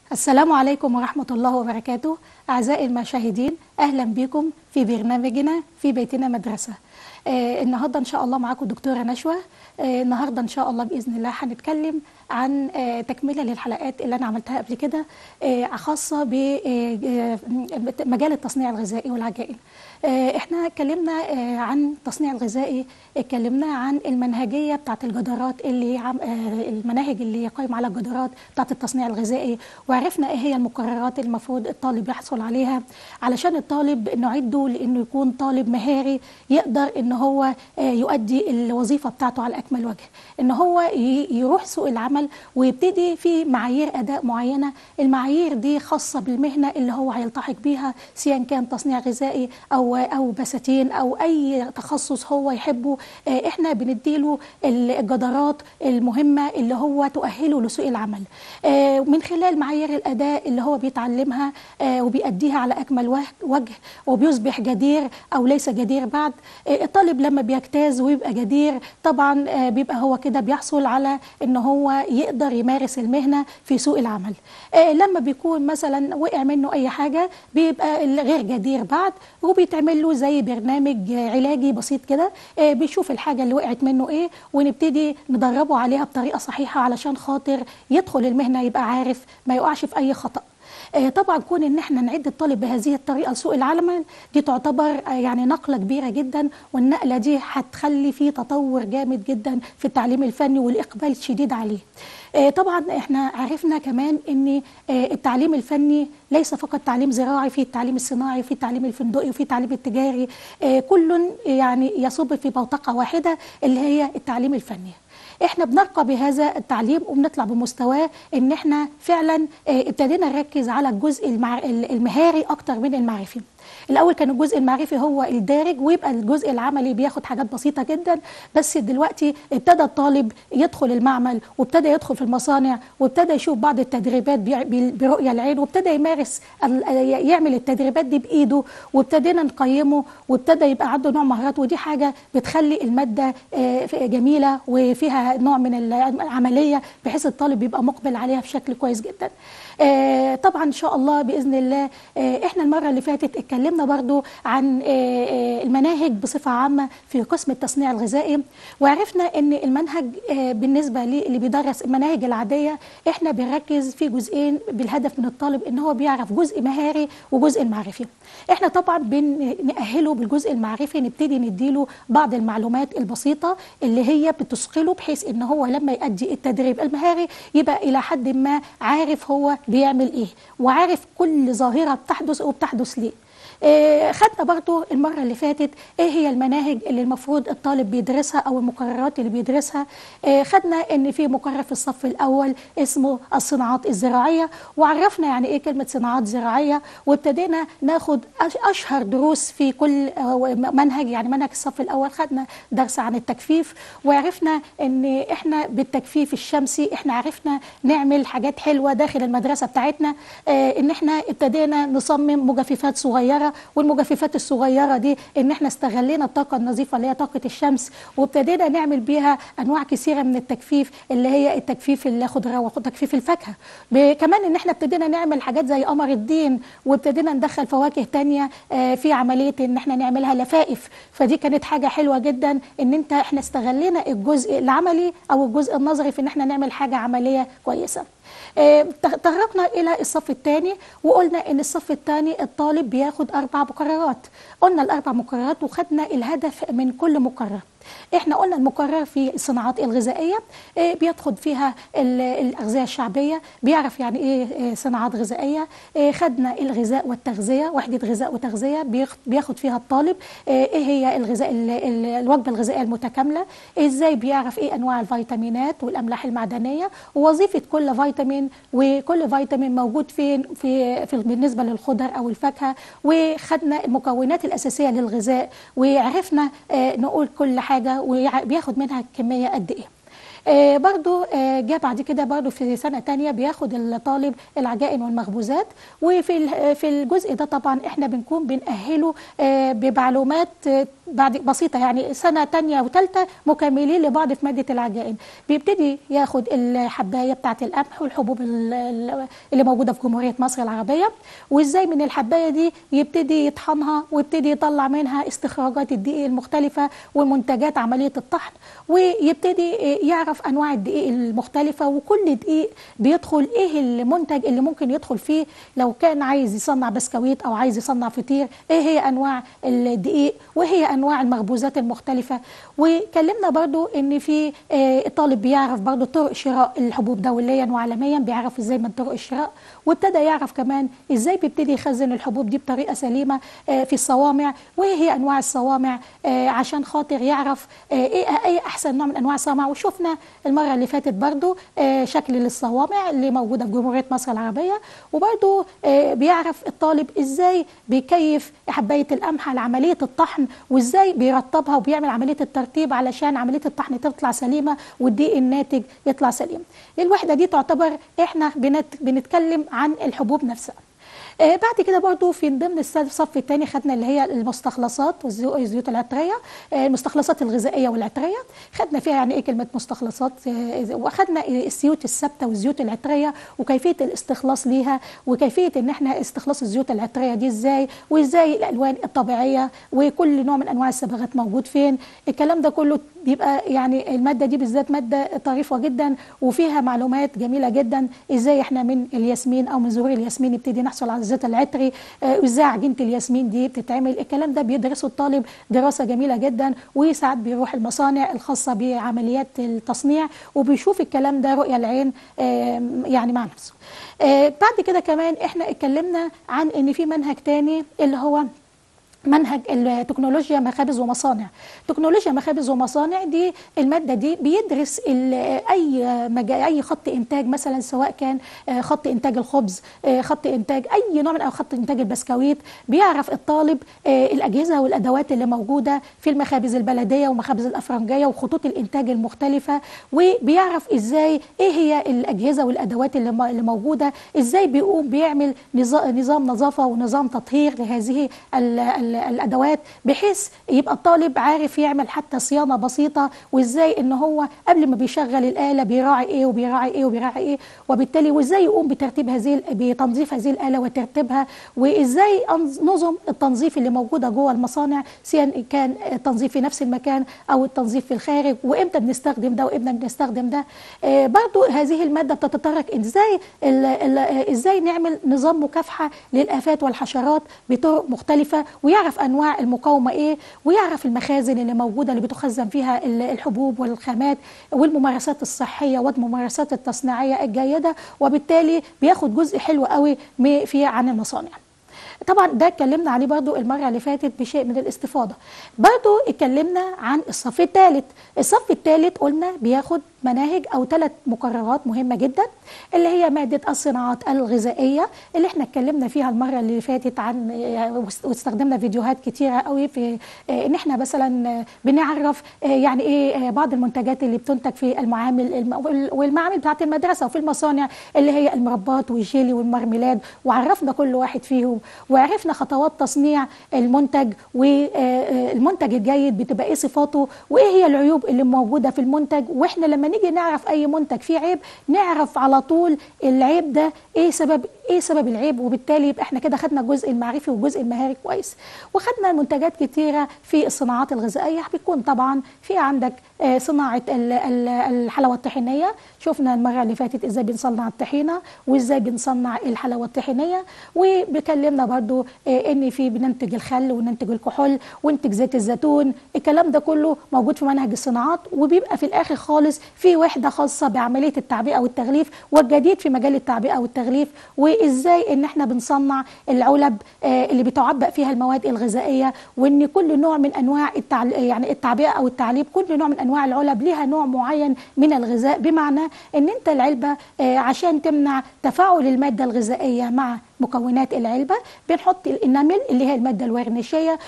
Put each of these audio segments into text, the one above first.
السلام عليكم ورحمة الله وبركاته أعزائي المشاهدين أهلا بكم في برنامجنا في بيتنا مدرسة آه النهاردة إن شاء الله معاكم دكتورة نشوى آه النهاردة إن شاء الله بإذن الله هنتكلم عن آه تكملة للحلقات اللي أنا عملتها قبل كده آه خاصة بمجال التصنيع الغذائي والعجائن آه احنا اتكلمنا آه عن التصنيع الغذائي اتكلمنا عن المنهجيه بتاعت الجدارات اللي عم آه المناهج اللي قائمه على الجدارات بتاعت التصنيع الغذائي وعرفنا ايه هي المقررات المفروض الطالب يحصل عليها علشان الطالب نعده لانه يكون طالب مهاري يقدر ان هو يؤدي الوظيفه بتاعته على اكمل وجه ان هو يروح سوق العمل ويبتدي في معايير اداء معينه المعايير دي خاصه بالمهنه اللي هو هيلتحق بيها سواء كان تصنيع غذائي او او بساتين او اي تخصص هو يحبه احنا بنديله الجدارات المهمه اللي هو تؤهله لسوق العمل من خلال معايير الاداء اللي هو بيتعلمها وبيأديها على اكمل وجه وبيصبح جدير او ليس جدير بعد الطالب لما بيجتاز ويبقى جدير طبعا بيبقى هو كده بيحصل على ان هو يقدر يمارس المهنه في سوق العمل لما بيكون مثلا وقع منه اي حاجه بيبقى غير جدير بعد وبيتعمل له زي برنامج علاجي بسيط كده بيشوف الحاجه اللي وقعت منه ايه ونبتدي ندربه عليها بطريقه صحيحه علشان خاطر يدخل المهنه يبقى عارف ما يقعش في اي خطأ طبعا كون ان احنا نعد الطالب بهذه الطريقه لسوق العمل دي تعتبر يعني نقله كبيره جدا والنقله دي هتخلي في تطور جامد جدا في التعليم الفني والاقبال الشديد عليه طبعا احنا عرفنا كمان ان التعليم الفني ليس فقط تعليم زراعي في التعليم الصناعي في التعليم الفندقي وفي التعليم التجاري كل يعني يصب في بوتقه واحده اللي هي التعليم الفني احنا بنرقى بهذا التعليم وبنطلع بمستواه ان احنا فعلا ابتدينا نركز على الجزء المهاري اكتر من المعرفي الاول كان الجزء المعرفي هو الدارج ويبقى الجزء العملي بياخد حاجات بسيطه جدا بس دلوقتي ابتدى الطالب يدخل المعمل وابتدى يدخل في المصانع وابتدى يشوف بعض التدريبات برؤيه العين وابتدى يمارس يعمل التدريبات دي بايده وابتدينا نقيمه وابتدى يبقى عنده نوع مهارات ودي حاجه بتخلي الماده جميله وفيها نوع من العمليه بحيث الطالب يبقى مقبل عليها بشكل كويس جدا طبعا ان شاء الله باذن الله احنا المره اللي فاتت اتكلمنا برضو عن المناهج بصفة عامة في قسم التصنيع الغذائي وعرفنا ان المنهج بالنسبة اللي بيدرس المناهج العادية احنا بنركز في جزئين بالهدف من الطالب ان هو بيعرف جزء مهاري وجزء معرفي احنا طبعا بنأهله بالجزء المعرفي نبتدي نديله بعض المعلومات البسيطة اللي هي بتثقله بحيث ان هو لما يؤدي التدريب المهاري يبقى الى حد ما عارف هو بيعمل ايه وعارف كل ظاهرة بتحدث وبتحدث ليه آه خدنا برضو المرة اللي فاتت ايه هي المناهج اللي المفروض الطالب بيدرسها او المقررات اللي بيدرسها آه خدنا ان في مقرر في الصف الاول اسمه الصناعات الزراعية وعرفنا يعني ايه كلمة صناعات زراعية وابتدينا ناخد اشهر دروس في كل منهج يعني منهج الصف الاول خدنا درس عن التجفيف وعرفنا ان احنا بالتجفيف الشمسي احنا عرفنا نعمل حاجات حلوة داخل المدرسة بتاعتنا آه ان احنا ابتدينا نصمم مجففات صغيرة والمجففات الصغيره دي ان احنا استغلينا الطاقه النظيفه اللي هي طاقه الشمس وابتدينا نعمل بيها انواع كثيره من التجفيف اللي هي التجفيف الخضره وتجفيف الفاكهه كمان ان احنا ابتدينا نعمل حاجات زي قمر الدين وابتدينا ندخل فواكه تانية في عمليه ان احنا نعملها لفائف فدي كانت حاجه حلوه جدا ان انت احنا استغلينا الجزء العملي او الجزء النظري في ان احنا نعمل حاجه عمليه كويسه تطرقنا الى الصف الثاني وقلنا ان الصف الثاني الطالب بياخد اربع مقررات قلنا الاربع مقررات وخدنا الهدف من كل مقرر احنا قلنا المقرر في الصناعات الغذائيه بيدخل فيها الاغذيه الشعبيه بيعرف يعني ايه صناعات غذائيه خدنا الغذاء والتغذيه وحده غذاء وتغذيه بياخد فيها الطالب ايه هي الغذاء الوجبه الغذائيه المتكامله ازاي بيعرف ايه انواع الفيتامينات والاملاح المعدنيه ووظيفه كل فيتامين وكل فيتامين موجود فين في, في بالنسبه للخضر او الفاكهه وخدنا المكونات الاساسيه للغذاء وعرفنا نقول كل حاجه وبياخد منها كميه قد ايه آه، برضو آه، جاء بعد كده برضو في سنة تانية بياخد الطالب العجائن والمخبوزات وفي ال- في الجزء ده طبعا احنا بنكون بنأهله آه، بمعلومات آه، بعد بسيطة يعني سنة تانية وتالتة مكملين لبعض في مادة العجائن بيبتدي ياخد الحباية بتاعة القمح والحبوب ال- ال- اللي موجودة في جمهورية مصر العربية وازاي من الحباية دي يبتدي يطحنها ويبتدي يطلع منها استخراجات الدقيق المختلفة ومنتجات عملية الطحن ويبتدي يعرف انواع الدقيق المختلفة وكل دقيق بيدخل ايه المنتج اللي ممكن يدخل فيه لو كان عايز يصنع بسكويت او عايز يصنع فطير ايه هي انواع الدقيق وايه هي انواع المخبوزات المختلفة وكلمنا برضو ان في آه، الطالب بيعرف برضو طرق شراء الحبوب دوليا وعالميا بيعرف ازاي من طرق الشراء وابتدى يعرف كمان ازاي بيبتدي يخزن الحبوب دي بطريقه سليمه آه، في الصوامع وايه هي انواع الصوامع آه، عشان خاطر يعرف آه، ايه ايه احسن نوع من انواع الصوامع وشفنا المره اللي فاتت برضو آه، شكل للصوامع اللي موجوده في جمهوريه مصر العربيه وبرضو آه، بيعرف الطالب ازاي بيكيف حبايه القمح على عمليه الطحن وازاي بيرطبها وبيعمل عمليه الترطيب علشان عمليه الطحن تطلع سليمه والدقيق الناتج يطلع سليم الوحده دي تعتبر احنا بنت بنتكلم عن الحبوب نفسها آه، بعد كده برضو في ضمن الس- الصف الثاني خدنا اللي هي المستخلصات والزيو- الزيوت العطريه آه، المستخلصات الغذائيه والعطريه خدنا فيها يعني ايه كلمه مستخلصات آه، واخدنا الزيوت الثابته والزيوت العطريه وكيفيه الاستخلاص ليها وكيفيه ان احنا استخلاص الزيوت العطريه دي ازاي وازاي الالوان الطبيعيه وكل نوع من انواع الصبغات موجود فين الكلام ده كله بيبقى يعني الماده دي بالذات ماده طريفه جدا وفيها معلومات جميله جدا ازاي احنا من الياسمين او من زهور الياسمين نبتدي نحصل على الزيت العطري آه، وازاي عجينه الياسمين دي بتتعمل الكلام ده بيدرسه الطالب دراسه جميله جدا وساعات بيروح المصانع الخاصه بعمليات التصنيع وبيشوف الكلام ده رؤيه العين آم، يعني مع نفسه آه، بعد كده كمان احنا اتكلمنا عن ان في منهج تاني اللي هو منهج التكنولوجيا مخابز ومصانع تكنولوجيا مخابز ومصانع دي الماده دي بيدرس ال- اي مجال اي خط انتاج مثلا سواء كان آه، خط انتاج الخبز آه، خط انتاج اي نوع من او خط انتاج البسكويت بيعرف الطالب آه، الاجهزه والادوات اللي موجوده في المخابز البلديه ومخابز الافرنجيه وخطوط الانتاج المختلفه وبيعرف ازاي ايه هي الاجهزه والادوات اللي م- اللي موجوده ازاي بيقوم بيعمل نظا- نظام نظافه ونظام تطهير لهذه ال- ال- الادوات بحيث يبقى الطالب عارف يعمل حتى صيانه بسيطه وازاي ان هو قبل ما بيشغل الاله بيراعي ايه وبيراعي ايه وبيراعي ايه وبالتالي وازاي يقوم بترتيب هذه ال- بتنظيف هذه الاله وترتيبها وازاي أنظ- نظم التنظيف اللي موجوده جوه المصانع سواء كان التنظيف في نفس المكان او التنظيف في الخارج وامتى بنستخدم ده وامتى بنستخدم ده آه، برضو هذه الماده بتتطرق ازاي ال- ال- آه، ازاي نعمل نظام مكافحه للافات والحشرات بطرق مختلفه ويعرف انواع المقاومه ايه ويعرف المخازن اللي موجوده اللي بتخزن فيها ال- الحبوب والخامات والممارسات الصحيه والممارسات التصنيعيه الجيده وبالتالي بياخد جزء حلو قوي م- في عن المصانع طبعا ده اتكلمنا عليه برضو المرة اللي فاتت بشيء من الاستفاضة برضو اتكلمنا عن الصف الثالث الصف الثالث قلنا بياخد مناهج او ثلاث مقررات مهمة جدا اللي هي مادة الصناعات الغذائية اللي احنا اتكلمنا فيها المرة اللي فاتت عن واستخدمنا فيديوهات كتيرة قوي في آه، ان احنا مثلا آه، بنعرف آه، يعني ايه آه، بعض المنتجات اللي بتنتج في المعامل الم- والمعامل بتاعت المدرسة وفي المصانع اللي هي المربات والجيلي والمرميلاد وعرفنا كل واحد فيهم وعرفنا خطوات تصنيع المنتج والمنتج الجيد بتبقى ايه صفاته وايه هي العيوب اللي موجوده في المنتج واحنا لما نيجي نعرف اي منتج فيه عيب نعرف على طول العيب ده ايه سبب ايه سبب العيب وبالتالي يبقى احنا كده خدنا الجزء المعرفي والجزء المهاري كويس وخدنا منتجات كتيره في الصناعات الغذائيه بيكون طبعا في عندك آه، صناعه ال- ال- الحلاوه الطحينيه شفنا المره اللي فاتت ازاي بنصنع الطحينه وازاي بنصنع الحلاوه الطحينيه وبكلمنا برضو آه، ان في بننتج الخل وننتج الكحول وننتج زيت الزيتون الكلام ده كله موجود في منهج الصناعات وبيبقى في الاخر خالص في وحده خاصه بعمليه التعبئه والتغليف والجديد في مجال التعبئه والتغليف وازاي ان احنا بنصنع العلب آه، اللي بتعبأ فيها المواد الغذائيه وان كل نوع من انواع التعل... يعني التعبئه او التعليب كل نوع من انواع العلب ليها نوع معين من الغذاء بمعنى ان انت العلبه آه، عشان تمنع تفاعل الماده الغذائيه مع مكونات العلبه بنحط الانامل اللي هي الماده الورنيشيه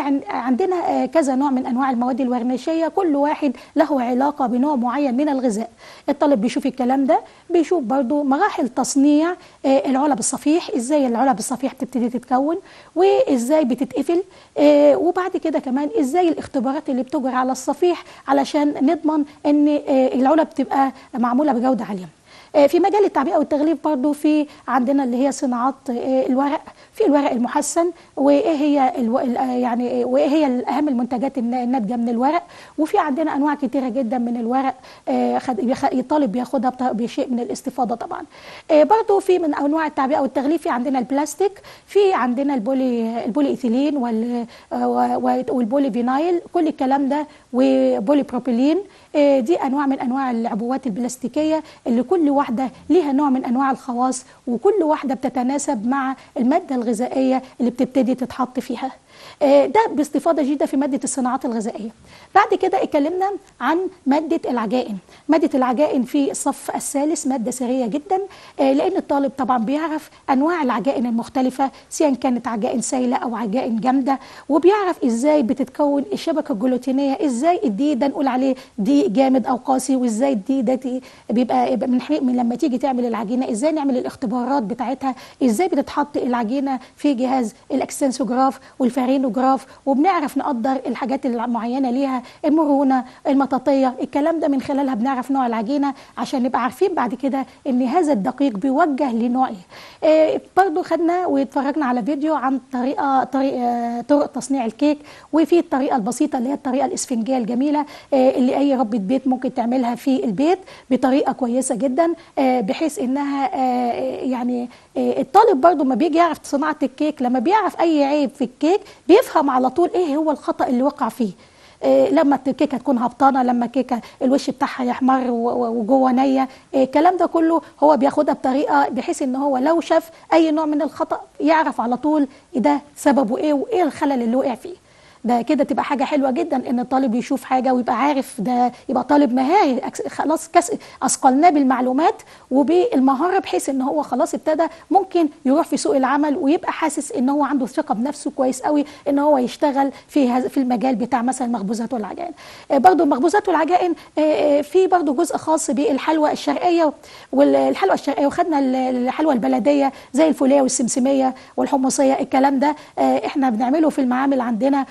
وعندنا كذا نوع من انواع المواد الورنيشيه كل واحد له علاقه بنوع معين من الغذاء الطالب بيشوف الكلام ده بيشوف برضو مراحل تصنيع آه، العلب الصفيح ازاي العلب الصفيح بتبتدي تتكون وازاي بتتقفل آه، وبعد كده كمان ازاي الاختبارات اللي بتجرى على الصفيح علشان نضمن ان آه، العلب تبقى معموله بجوده عاليه آه، في مجال التعبئه والتغليف برضو في عندنا اللي هي صناعات آه، الورق في الورق المحسن وايه هي الو... ال- آه، يعني آه، وايه هي اهم المنتجات الن- الناتجه من الورق وفي عندنا انواع كتيره جدا من الورق آه، خد... بيخ... الطالب بياخدها بط- بشيء من الاستفاضه طبعا آه، برضو في من انواع التعبئه والتغليف في عندنا البلاستيك في عندنا البولي البولي ايثيلين وال... آه، و- والبولي فينايل كل الكلام ده وبولي بروبيلين آه، دي انواع من انواع العبوات البلاستيكيه اللي كل واحده ليها نوع من انواع الخواص وكل واحده بتتناسب مع الماده الغذائيه اللي بتبتدي تتحط فيها آه، ده باستفاضه جدا في ماده الصناعات الغذائيه بعد كده اتكلمنا عن ماده العجائن ماده العجائن في الصف الثالث ماده سريه جدا آه، لان الطالب طبعا بيعرف انواع العجائن المختلفه سواء كانت عجائن سائله او عجائن جامده وبيعرف ازاي بتتكون الشبكه الجلوتينيه ازاي الدقيق ده نقول عليه دقيق جامد او قاسي وازاي الدقيق ده تي- بيبقى يبقى من حي- من لما تيجي تعمل العجينه ازاي نعمل الاختبارات بتاعتها ازاي بتتحط العجينه في جهاز الاكستنسوجراف والفارينوجراف وبنعرف نقدر الحاجات المعينه ليها المرونه المطاطيه الكلام ده من خلالها بنعرف نوع العجينه عشان نبقى عارفين بعد كده ان هذا الدقيق بيوجه لنوع ايه آه، برضو خدنا واتفرجنا على فيديو عن طريقه طريقه طرق تصنيع الكيك وفي الطريقه البسيطه اللي هي الطريقه الاسفنجيه الجميله آه، اللي اي ربة بيت ممكن تعملها في البيت بطريقه كويسه جدا آه، بحيث انها آه، يعني آه، الطالب برضو ما بيجي يعرف صناعه الكيك لما بيعرف اي عيب في الكيك بيفهم على طول ايه هو الخطا اللي وقع فيه إيه لما الكيكه تكون هبطانه لما الكيكه الوش بتاعها يحمر و- و- وجوه نيه إيه الكلام ده كله هو بياخدها بطريقه بحيث ان هو لو شاف اي نوع من الخطا يعرف على طول ده سببه ايه وايه الخلل اللي وقع فيه ده كده تبقى حاجه حلوه جدا ان الطالب يشوف حاجه ويبقى عارف ده يبقى طالب مهاري أكس- خلاص كس اثقلناه بالمعلومات وبالمهاره بحيث ان هو خلاص ابتدى ممكن يروح في سوق العمل ويبقى حاسس ان هو عنده ثقه بنفسه كويس قوي ان هو يشتغل في هذا في المجال بتاع مثلا المخبوزات والعجائن آه، برضو المخبوزات والعجائن آه، آه، في برضو جزء خاص بالحلوى الشرقيه والحلوى الشرقيه وخدنا ال- الحلوى البلديه زي الفوليه والسمسميه والحمصيه الكلام ده آه، احنا بنعمله في المعامل عندنا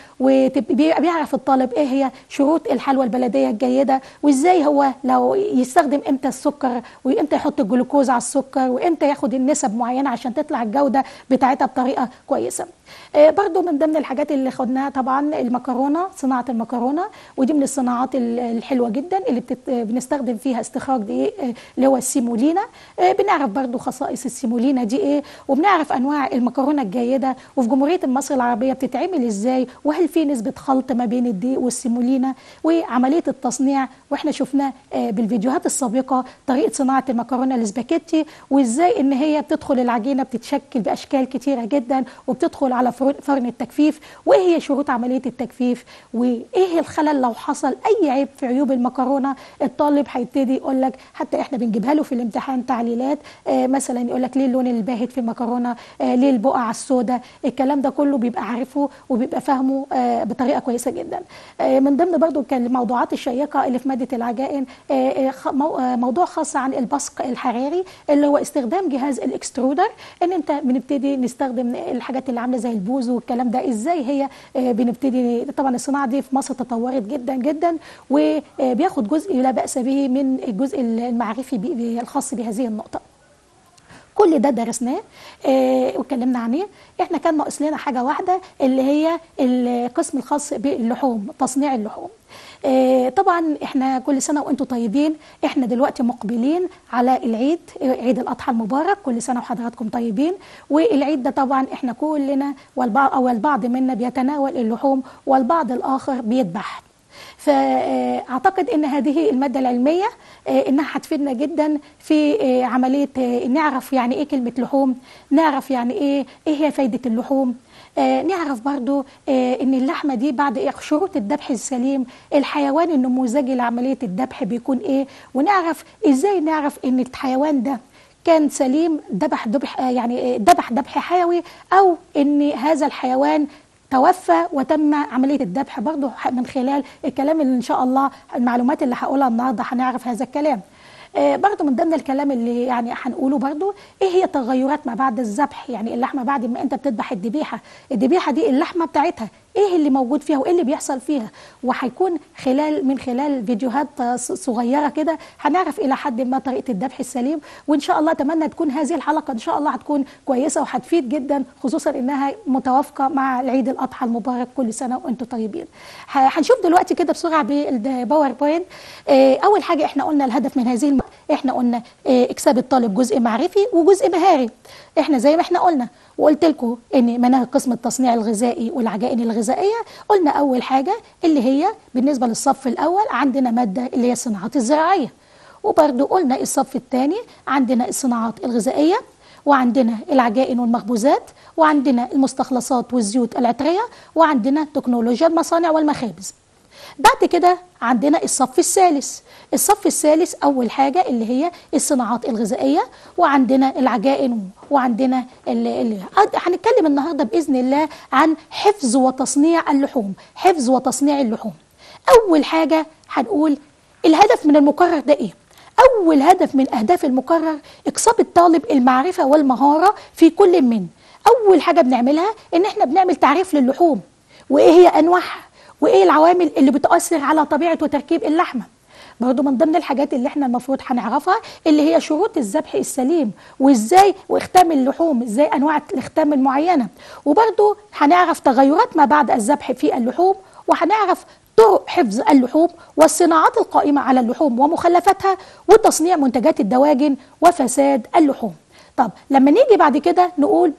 وبيعرف الطالب ايه هي شروط الحلوى البلديه الجيده وازاي هو لو يستخدم امتى السكر وامتى يحط الجلوكوز على السكر وامتى ياخد النسب معينه عشان تطلع الجوده بتاعتها بطريقه كويسه آه، برضو من ضمن الحاجات اللي خدناها طبعا المكرونه صناعه المكرونه ودي من الصناعات ال- الحلوه جدا اللي بتت... بنستخدم فيها استخراج دقيق آه، اللي هو السيمولينا آه، بنعرف برضو خصائص السيمولينا دي ايه وبنعرف انواع المكرونه الجيده وفي جمهوريه مصر العربيه بتتعمل ازاي وهل في نسبه خلط ما بين الدقيق والسيمولينا وعمليه التصنيع واحنا شفنا آه، بالفيديوهات السابقه طريقه صناعه المكرونه الاسباجيتي وازاي ان هي بتدخل العجينه بتتشكل باشكال كتيره جدا وبتدخل على فرن فرن التجفيف وايه هي شروط عمليه التجفيف وايه الخلل لو حصل اي عيب في عيوب المكرونه الطالب هيبتدي يقول لك حتى احنا بنجيبها له في الامتحان تعليلات آه مثلا يقول لك ليه اللون الباهت في المكرونه آه ليه البقع السوداء الكلام ده كله بيبقى عارفه وبيبقى فاهمه آه بطريقه كويسه جدا آه من ضمن برضو كان الموضوعات الشيقه اللي في ماده العجائن آه آه خ- مو- آه موضوع خاص عن البصق الحراري اللي هو استخدام جهاز الاكسترودر ان انت بنبتدي نستخدم الحاجات اللي عامله زي البوز والكلام ده ازاي هي آه بنبتدي طبعا الصناعه دي في مصر تطورت جدا جدا وبياخد جزء لا باس به من الجزء المعرفي بي- الخاص بهذه النقطه كل ده درسناه آه واتكلمنا عليه احنا كان ناقص لنا حاجه واحده اللي هي القسم الخاص باللحوم تصنيع اللحوم آه طبعا احنا كل سنه وانتم طيبين احنا دلوقتي مقبلين على العيد آه، عيد الاضحى المبارك كل سنه وحضراتكم طيبين والعيد ده طبعا احنا كلنا والبعض او البعض منا بيتناول اللحوم والبعض الاخر بيذبح فاعتقد ان هذه الماده العلميه آه، انها هتفيدنا جدا في آه، عمليه آه، نعرف يعني ايه كلمه لحوم نعرف يعني ايه ايه هي فايده اللحوم آه، نعرف برضو آه، ان اللحمه دي بعد إيه شروط الذبح السليم الحيوان النموذجي لعمليه الذبح بيكون ايه ونعرف ازاي نعرف ان الحيوان ده كان سليم ذبح ذبح آه، يعني آه، ذبح ذبح حيوي او ان هذا الحيوان توفى وتم عمليه الذبح برضه من خلال الكلام اللي ان شاء الله المعلومات اللي هقولها النهارده هنعرف هذا الكلام آه، برضو من ضمن الكلام اللي يعني هنقوله برضو ايه هي تغيرات ما بعد الذبح يعني اللحمه بعد ما انت بتذبح الذبيحه الذبيحه دي اللحمه بتاعتها ايه اللي موجود فيها وايه اللي بيحصل فيها وهيكون خلال من خلال فيديوهات ص- صغيره كده هنعرف الى حد ما طريقه الذبح السليم وان شاء الله اتمنى تكون هذه الحلقه ان شاء الله هتكون كويسه وهتفيد جدا خصوصا انها متوافقه مع العيد الاضحى المبارك كل سنه وانتم طيبين ه- هنشوف دلوقتي كده بسرعه بالباوربوينت آه، اول حاجه احنا قلنا الهدف من هذه الم... احنا قلنا آه، اكساب الطالب جزء معرفي وجزء مهاري احنا زي ما احنا قلنا وقلت لكم ان مناهج قسم التصنيع الغذائي والعجائن الغذائيه قلنا اول حاجه اللي هي بالنسبه للصف الاول عندنا ماده اللي هي الصناعات الزراعيه وبرضو قلنا الصف الثاني عندنا الصناعات الغذائيه وعندنا العجائن والمخبوزات وعندنا المستخلصات والزيوت العطريه وعندنا تكنولوجيا المصانع والمخابز بعد كده عندنا الصف الثالث الصف الثالث اول حاجه اللي هي الصناعات الغذائيه وعندنا العجائن وعندنا ال- ال- هنتكلم النهارده باذن الله عن حفظ وتصنيع اللحوم حفظ وتصنيع اللحوم اول حاجه هنقول الهدف من المقرر ده ايه اول هدف من اهداف المقرر اكساب الطالب المعرفه والمهاره في كل من اول حاجه بنعملها ان احنا بنعمل تعريف للحوم وايه هي انواعها وايه العوامل اللي بتاثر على طبيعه وتركيب اللحمه برضو من ضمن الحاجات اللي احنا المفروض هنعرفها اللي هي شروط الذبح السليم وازاي واختام اللحوم ازاي انواع الاختام المعينه وبرضو هنعرف تغيرات ما بعد الذبح في اللحوم وهنعرف طرق حفظ اللحوم والصناعات القائمه على اللحوم ومخلفاتها وتصنيع منتجات الدواجن وفساد اللحوم طب لما نيجي بعد كده نقول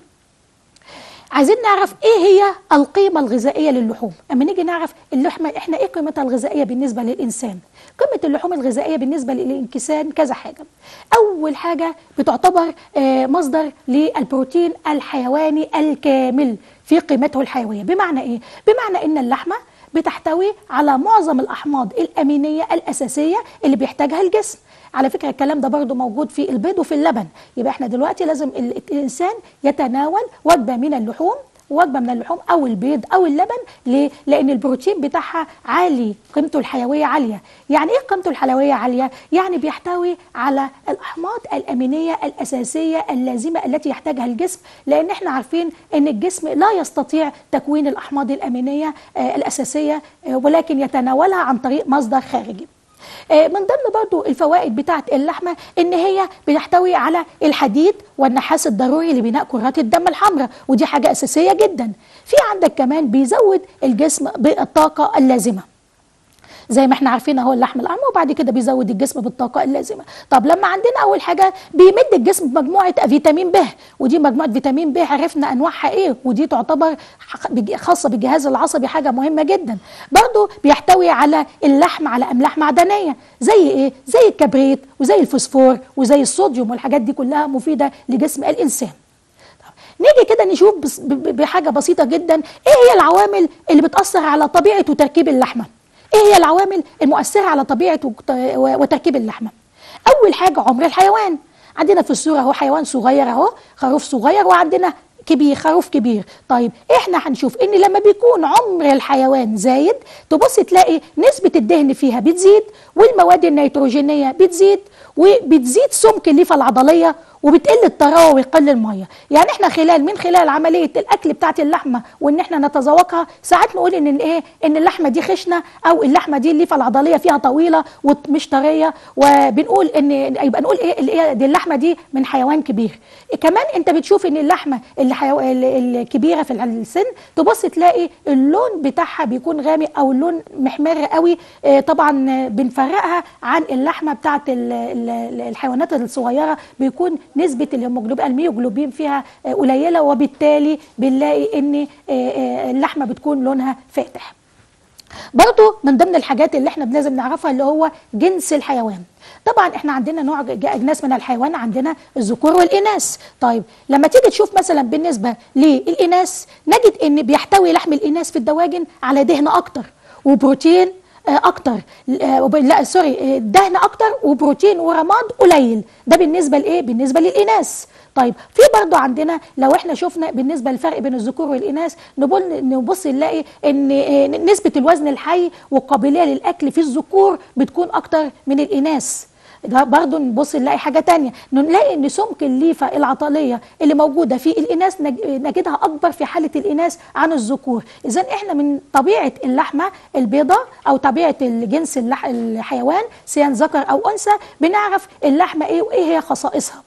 عايزين نعرف ايه هي القيمه الغذائيه للحوم اما نيجي نعرف اللحمه احنا ايه قيمتها الغذائيه بالنسبه للانسان قيمه اللحوم الغذائيه بالنسبه للانسان كذا حاجه اول حاجه بتعتبر آه، مصدر للبروتين الحيواني الكامل في قيمته الحيويه بمعنى ايه بمعنى ان اللحمه بتحتوي على معظم الاحماض الامينيه الاساسيه اللي بيحتاجها الجسم على فكره الكلام ده برضو موجود في البيض وفي اللبن يبقى احنا دلوقتي لازم ال- الانسان يتناول وجبه من اللحوم وجبه من اللحوم او البيض او اللبن ليه؟ لان البروتين بتاعها عالي قيمته الحيويه عاليه يعني ايه قيمته الحيويه عاليه يعني بيحتوي على الاحماض الامينيه الاساسيه اللازمه التي يحتاجها الجسم لان احنا عارفين ان الجسم لا يستطيع تكوين الاحماض الامينيه آه، الاساسيه آه، ولكن يتناولها عن طريق مصدر خارجي آه، من ضمن برضو الفوائد بتاعة اللحمة ان هي بتحتوي على الحديد والنحاس الضروري لبناء كرات الدم الحمراء ودي حاجة اساسية جدا في عندك كمان بيزود الجسم بالطاقة اللازمة زي ما احنا عارفين اهو اللحم الاحمر وبعد كده بيزود الجسم بالطاقه اللازمه طب لما عندنا اول حاجه بيمد الجسم بمجموعه فيتامين ب ودي مجموعه فيتامين ب عرفنا انواعها ايه ودي تعتبر ح- بج- خاصه بالجهاز العصبي حاجه مهمه جدا برضو بيحتوي على اللحم على املاح معدنيه زي ايه زي الكبريت وزي الفوسفور وزي الصوديوم والحاجات دي كلها مفيده لجسم الانسان نيجي كده نشوف بس- ب- ب- بحاجه بسيطه جدا ايه هي العوامل اللي بتاثر على طبيعه وتركيب اللحمه ايه هي العوامل المؤثره على طبيعه وت- و- وتركيب اللحمه اول حاجه عمر الحيوان عندنا في الصوره اهو حيوان صغير اهو خروف صغير وعندنا كبير خروف كبير طيب احنا هنشوف ان لما بيكون عمر الحيوان زايد تبص تلاقي نسبة الدهن فيها بتزيد والمواد النيتروجينية بتزيد وبتزيد سمك الليفة العضلية وبتقل الطراوه ويقل الميه يعني احنا خلال من خلال عمليه الاكل بتاعت اللحمه وان احنا نتذوقها ساعات نقول ان الايه ان اللحمه دي خشنه او اللحمه دي الليفه العضليه فيها طويله ومش طريه وبنقول ان يبقى نقول ايه اللي هي دي اللحمه دي من حيوان كبير كمان انت بتشوف ان اللحمه اللي حيو... ال- الكبيره في السن تبص تلاقي اللون بتاعها بيكون غامق او اللون محمر قوي آه، طبعا آه، بنفرقها عن اللحمه بتاعت ال- ال- الحيوانات الصغيره بيكون نسبه الهيموجلوبين الميوجلوبين فيها آه، قليله وبالتالي بنلاقي ان آه، آه، اللحمه بتكون لونها فاتح برضو من ضمن الحاجات اللي احنا لازم نعرفها اللي هو جنس الحيوان طبعا احنا عندنا نوع ج- اجناس من الحيوان عندنا الذكور والاناث طيب لما تيجي تشوف مثلا بالنسبه للاناث نجد ان بيحتوي لحم الاناث في الدواجن على دهن اكتر وبروتين آه، اكتر آه، وب- لا سوري آه، دهن اكتر وبروتين ورماد قليل ده بالنسبه لايه بالنسبه للاناث طيب في برضه عندنا لو احنا شفنا بالنسبه للفرق بين الذكور والاناث نبص نبص نلاقي ان آه، نسبه الوزن الحي والقابليه للاكل في الذكور بتكون اكتر من الاناث ده برضه نبص نلاقي حاجه تانية نلاقي ان سمك الليفه العضليه اللي موجوده في الاناث نج- نجدها اكبر في حاله الاناث عن الذكور اذا احنا من طبيعه اللحمه البيضاء او طبيعه الجنس اللح الحيوان سواء ذكر او انثى بنعرف اللحمه ايه وايه هي خصائصها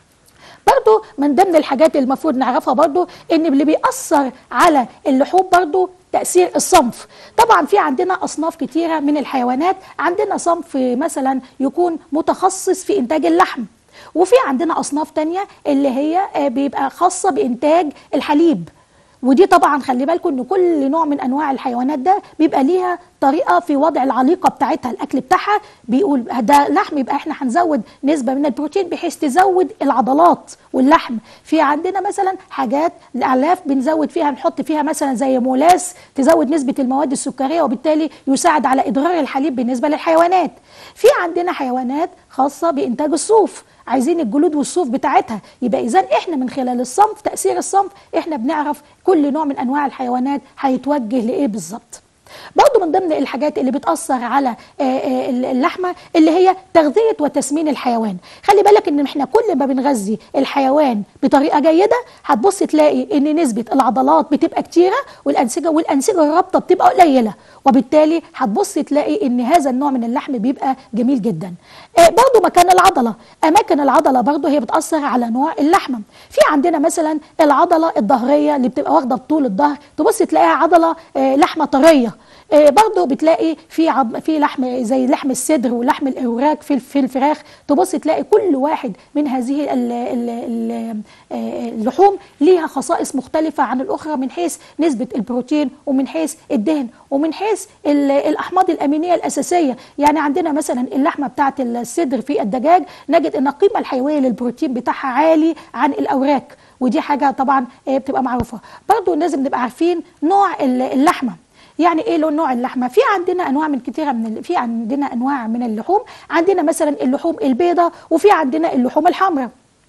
برضو من ضمن الحاجات اللي المفروض نعرفها برضو ان اللي بيأثر على اللحوم برضو تأثير الصنف طبعا في عندنا أصناف كتيرة من الحيوانات عندنا صنف مثلا يكون متخصص في إنتاج اللحم وفي عندنا أصناف تانية اللي هي آه، بيبقى خاصة بإنتاج الحليب ودي طبعا خلي بالكم ان كل نوع من انواع الحيوانات ده بيبقى ليها طريقه في وضع العليقه بتاعتها الاكل بتاعها بيقول ده لحم يبقى احنا هنزود نسبه من البروتين بحيث تزود العضلات واللحم في عندنا مثلا حاجات الاعلاف بنزود فيها نحط فيها مثلا زي مولاس تزود نسبه المواد السكريه وبالتالي يساعد على ادرار الحليب بالنسبه للحيوانات في عندنا حيوانات خاصه بانتاج الصوف عايزين الجلود والصوف بتاعتها يبقى اذا احنا من خلال الصنف تاثير الصنف احنا بنعرف كل نوع من انواع الحيوانات هيتوجه لايه بالظبط برضه من ضمن الحاجات اللي بتأثر على آه، آه، اللحمة اللي هي تغذية وتسمين الحيوان خلي بالك ان احنا كل ما بنغذي الحيوان بطريقة جيدة هتبص تلاقي ان نسبة العضلات بتبقى كتيرة والأنسجة والأنسجة الرابطة بتبقى قليلة وبالتالي هتبص تلاقي ان هذا النوع من اللحم بيبقى جميل جدا آه، برضه مكان العضلة أماكن العضلة برضه هي بتأثر على نوع اللحمة في عندنا مثلا العضلة الظهرية اللي بتبقى واخدة بطول الظهر تبص تلاقيها عضلة آه، لحمة طرية آه، برضه بتلاقي في عض... في لحم زي لحم الصدر ولحم الاوراق في في الفراخ تبص تلاقي كل واحد من هذه ال... ال... ال... آه، اللحوم ليها خصائص مختلفه عن الاخرى من حيث نسبه البروتين ومن حيث الدهن ومن حيث ال... الاحماض الامينيه الاساسيه يعني عندنا مثلا اللحمه بتاعه الصدر في الدجاج نجد ان القيمه الحيويه للبروتين بتاعها عالي عن الاوراق ودي حاجه طبعا آه، بتبقى معروفه برضه لازم نبقى عارفين نوع ال- اللحمه يعني ايه لون نوع اللحمه في عندنا انواع من كتيره من ال- في عندنا انواع من اللحوم عندنا مثلا اللحوم البيضاء وفي عندنا اللحوم الحمراء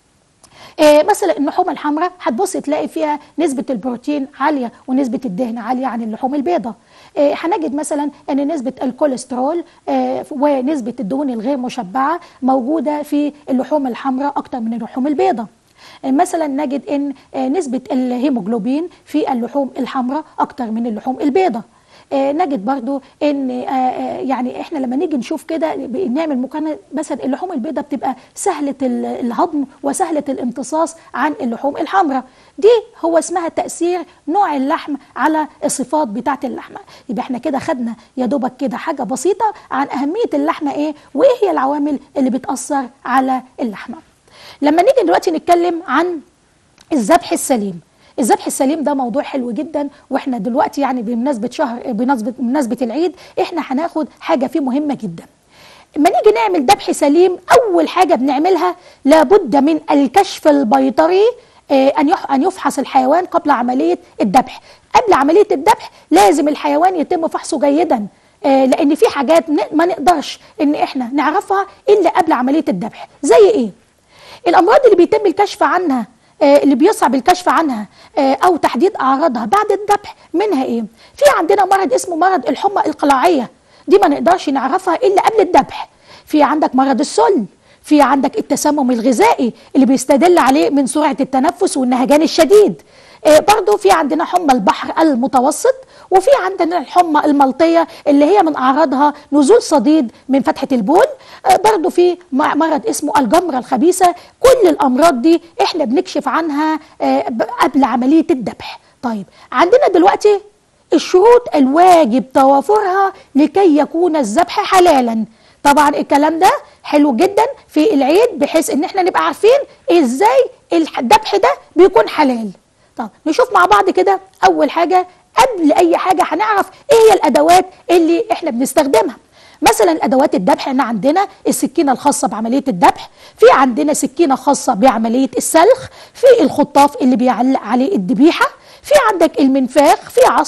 آه، مثلا اللحوم الحمراء هتبص تلاقي فيها نسبة البروتين عالية ونسبة الدهن عالية عن اللحوم البيضاء آه، هنجد مثلا ان نسبة الكوليسترول آه، ونسبة الدهون الغير مشبعة موجودة في اللحوم الحمراء اكتر من اللحوم البيضاء آه، مثلا نجد ان آه، نسبة الهيموجلوبين في اللحوم الحمراء اكتر من اللحوم البيضاء آه، نجد برضو ان آه، آه، يعني احنا لما نيجي نشوف كده ب- نعمل مقارنه مثلا اللحوم البيضاء بتبقى سهله ال- الهضم وسهله الامتصاص عن اللحوم الحمراء دي هو اسمها تاثير نوع اللحم على الصفات بتاعه اللحمه يبقى احنا كده خدنا يا دوبك كده حاجه بسيطه عن اهميه اللحمه ايه وايه هي العوامل اللي بتاثر على اللحمه لما نيجي دلوقتي نتكلم عن الذبح السليم الذبح السليم ده موضوع حلو جدا واحنا دلوقتي يعني بمناسبه شهر بمناسبه بمناسبه العيد احنا هناخد حاجه فيه مهمه جدا لما نيجي نعمل ذبح سليم اول حاجه بنعملها لابد من الكشف البيطري آه، ان يح- ان يفحص الحيوان قبل عمليه الذبح قبل عمليه الذبح لازم الحيوان يتم فحصه جيدا آه، لان في حاجات ن- ما نقدرش ان احنا نعرفها الا قبل عمليه الذبح زي ايه الامراض اللي بيتم الكشف عنها آه، اللي بيصعب الكشف عنها آه، او تحديد اعراضها بعد الذبح منها ايه في عندنا مرض اسمه مرض الحمى القلاعيه دي ما نقدرش نعرفها الا قبل الذبح في عندك مرض السل في عندك التسمم الغذائي اللي بيستدل عليه من سرعه التنفس والنهجان الشديد آه، برضو في عندنا حمى البحر المتوسط وفي عندنا الحمى الملطية اللي هي من أعراضها نزول صديد من فتحة البول آه، برضو في م- مرض اسمه الجمرة الخبيثة كل الأمراض دي احنا بنكشف عنها آه، ب- قبل عملية الذبح طيب عندنا دلوقتي الشروط الواجب توافرها لكي يكون الذبح حلالا طبعا الكلام ده حلو جدا في العيد بحيث ان احنا نبقى عارفين ازاي الح- الذبح ده بيكون حلال طب نشوف مع بعض كده اول حاجه قبل اي حاجه هنعرف ايه هي الادوات اللي احنا بنستخدمها مثلا ادوات الذبح احنا عندنا السكينه الخاصه بعمليه الذبح في عندنا سكينه خاصه بعمليه السلخ في الخطاف اللي بيعلق عليه الذبيحه في عندك المنفاخ في عصا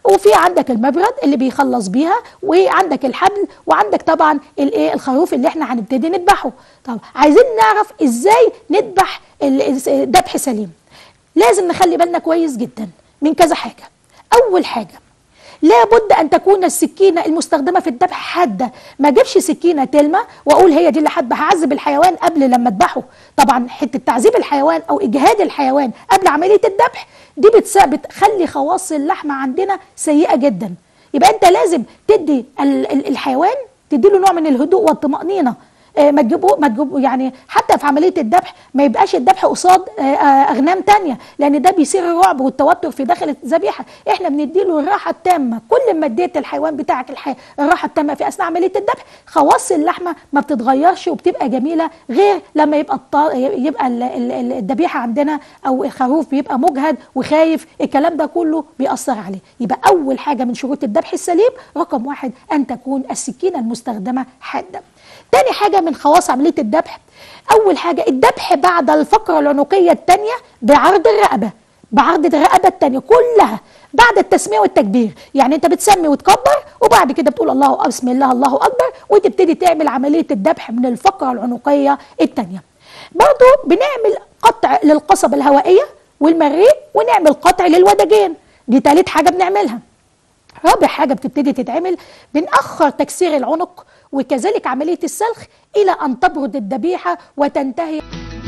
وفي عندك المبرد اللي بيخلص بيها وعندك الحبل وعندك طبعا الايه الخروف اللي احنا هنبتدي نذبحه طب عايزين نعرف ازاي نذبح ال- ذبح سليم لازم نخلي بالنا كويس جدا من كذا حاجه اول حاجه لابد ان تكون السكينه المستخدمه في الذبح حاده ما اجيبش سكينه تلمه واقول هي دي اللي حاده هعذب الحيوان قبل لما اذبحه طبعا حته تعذيب الحيوان او اجهاد الحيوان قبل عمليه الذبح دي بتس- بتخلي خواص اللحمه عندنا سيئه جدا يبقى انت لازم تدي ال- ال- الحيوان تديله نوع من الهدوء والطمانينه آه، ما تجيبوا ما تجيبوا يعني حتى في عمليه الذبح ما يبقاش الذبح قصاد آه، آه، اغنام تانية لان ده بيصير الرعب والتوتر في داخل الذبيحه احنا بنديله الراحه التامه كل ما اديت الحيوان بتاعك الحي... الراحه التامه في اثناء عمليه الذبح خواص اللحمه ما بتتغيرش وبتبقى جميله غير لما يبقى الط... يبقى ال- ال- ال- الذبيحه عندنا او الخروف بيبقى مجهد وخايف الكلام ده كله بيأثر عليه يبقى اول حاجه من شروط الذبح السليم رقم واحد ان تكون السكينه المستخدمه حاده تاني حاجة من خواص عملية الذبح أول حاجة الذبح بعد الفقرة العنقية التانية بعرض الرقبة بعرض الرقبة التانية كلها بعد التسمية والتكبير يعني أنت بتسمي وتكبر وبعد كده بتقول الله بسم الله الله أكبر وتبتدي تعمل عملية الذبح من الفقرة العنقية التانية برضو بنعمل قطع للقصبة الهوائية والمريء ونعمل قطع للودجين دي تالت حاجة بنعملها رابع حاجة بتبتدي تتعمل بنأخر تكسير العنق وكذلك عملية السلخ إلى أن تبرد الذبيحة وتنتهي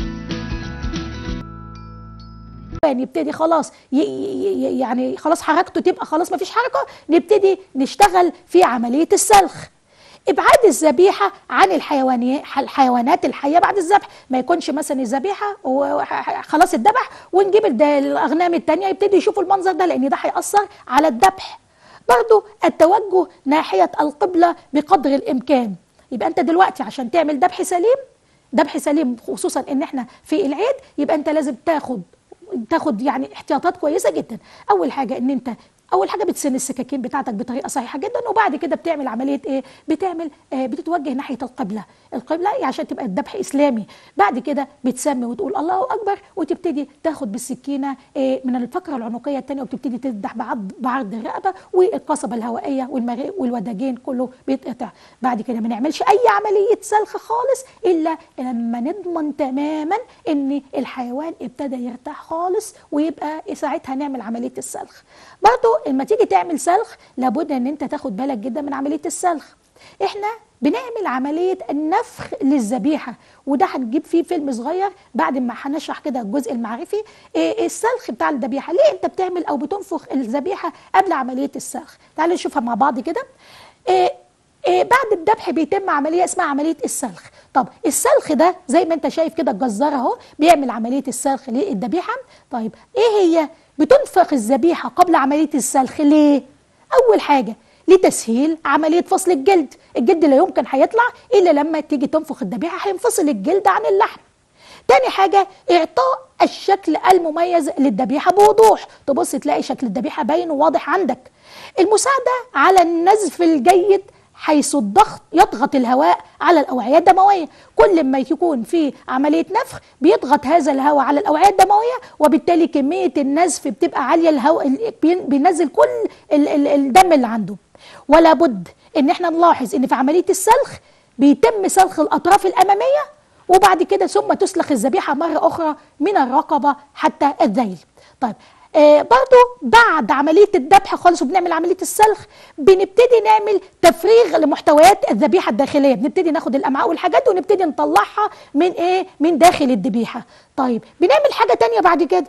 يعني يبتدي خلاص ي- ي- ي- يعني خلاص حركته تبقى خلاص ما فيش حركة نبتدي نشتغل في عملية السلخ ابعاد الذبيحه عن الحيواني الحيوانات الحيه بعد الذبح ما يكونش مثلا الذبيحه وخلاص الذبح ونجيب الد- الاغنام التانية يبتدي يشوفوا المنظر ده لان ده هيأثر على الذبح برضو التوجه ناحيه القبله بقدر الامكان يبقى انت دلوقتي عشان تعمل ذبح سليم ذبح سليم خصوصا ان احنا في العيد يبقى انت لازم تاخد تاخد يعني احتياطات كويسه جدا اول حاجه ان انت اول حاجه بتسن السكاكين بتاعتك بطريقه صحيحه جدا وبعد كده بتعمل عمليه ايه بتعمل آه بتتوجه ناحيه القبله القبله إيه؟ عشان تبقى الذبح اسلامي بعد كده بتسمي وتقول الله اكبر وتبتدي تاخد بالسكينه آه من الفقره العنقيه الثانيه وبتبتدي تذبح بعض بعرض الرقبه والقصبه الهوائيه والمريء والوداجين كله بيتقطع بعد كده ما نعملش اي عمليه سلخ خالص الا لما نضمن تماما ان الحيوان ابتدى يرتاح خالص ويبقى ساعتها نعمل عمليه السلخ برضو لما تيجي تعمل سلخ لابد ان انت تاخد بالك جدا من عمليه السلخ احنا بنعمل عمليه النفخ للذبيحه وده هنجيب فيه فيلم صغير بعد ما هنشرح كده الجزء المعرفي إيه السلخ بتاع الذبيحه ليه انت بتعمل او بتنفخ الذبيحه قبل عمليه السلخ تعالوا نشوفها مع بعض كده إيه إيه بعد الذبح بيتم عمليه اسمها عمليه السلخ طب السلخ ده زي ما انت شايف كده الجزار اهو بيعمل عمليه السلخ للذبيحه طيب ايه هي بتنفخ الذبيحه قبل عمليه السلخ ليه اول حاجه لتسهيل عمليه فصل الجلد الجلد لا يمكن هيطلع الا لما تيجي تنفخ الذبيحه هينفصل الجلد عن اللحم تاني حاجة إعطاء الشكل المميز للذبيحة بوضوح تبص تلاقي شكل الذبيحة باين وواضح عندك المساعدة على النزف الجيد حيث الضغط يضغط الهواء على الأوعية الدموية كل ما يكون في عملية نفخ بيضغط هذا الهواء على الأوعية الدموية وبالتالي كمية النزف بتبقى عالية الهواء بينزل كل ال- ال- الدم اللي عنده ولا بد ان احنا نلاحظ ان في عملية السلخ بيتم سلخ الأطراف الأمامية وبعد كده ثم تسلخ الذبيحة مرة أخرى من الرقبة حتى الذيل طيب آه برضو بعد عملية الذبح خالص وبنعمل عملية السلخ بنبتدي نعمل تفريغ لمحتويات الذبيحة الداخلية بنبتدي ناخد الأمعاء والحاجات ونبتدي نطلعها من إيه من داخل الذبيحة طيب بنعمل حاجة تانية بعد كده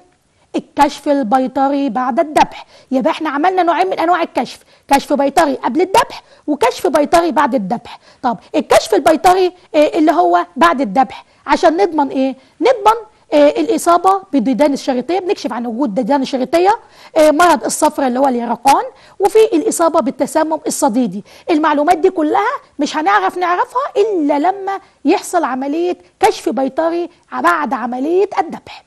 الكشف البيطري بعد الذبح يبقى احنا عملنا نوعين من انواع الكشف كشف بيطري قبل الذبح وكشف بيطري بعد الذبح طب الكشف البيطري اه اللي هو بعد الذبح عشان نضمن ايه نضمن اه الاصابه بالديدان الشريطيه بنكشف عن وجود ديدان شريطيه اه مرض الصفرة اللي هو اليرقان وفي الاصابه بالتسمم الصديدي المعلومات دي كلها مش هنعرف نعرفها الا لما يحصل عمليه كشف بيطري بعد عمليه الذبح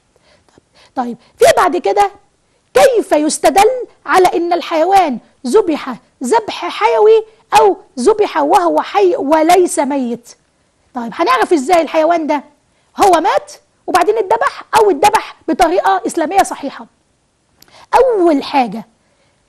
طيب في بعد كده كيف يستدل على ان الحيوان ذبح ذبح حيوي او ذبح وهو حي وليس ميت طيب هنعرف ازاي الحيوان ده هو مات وبعدين اتذبح او اتذبح بطريقه اسلاميه صحيحه اول حاجه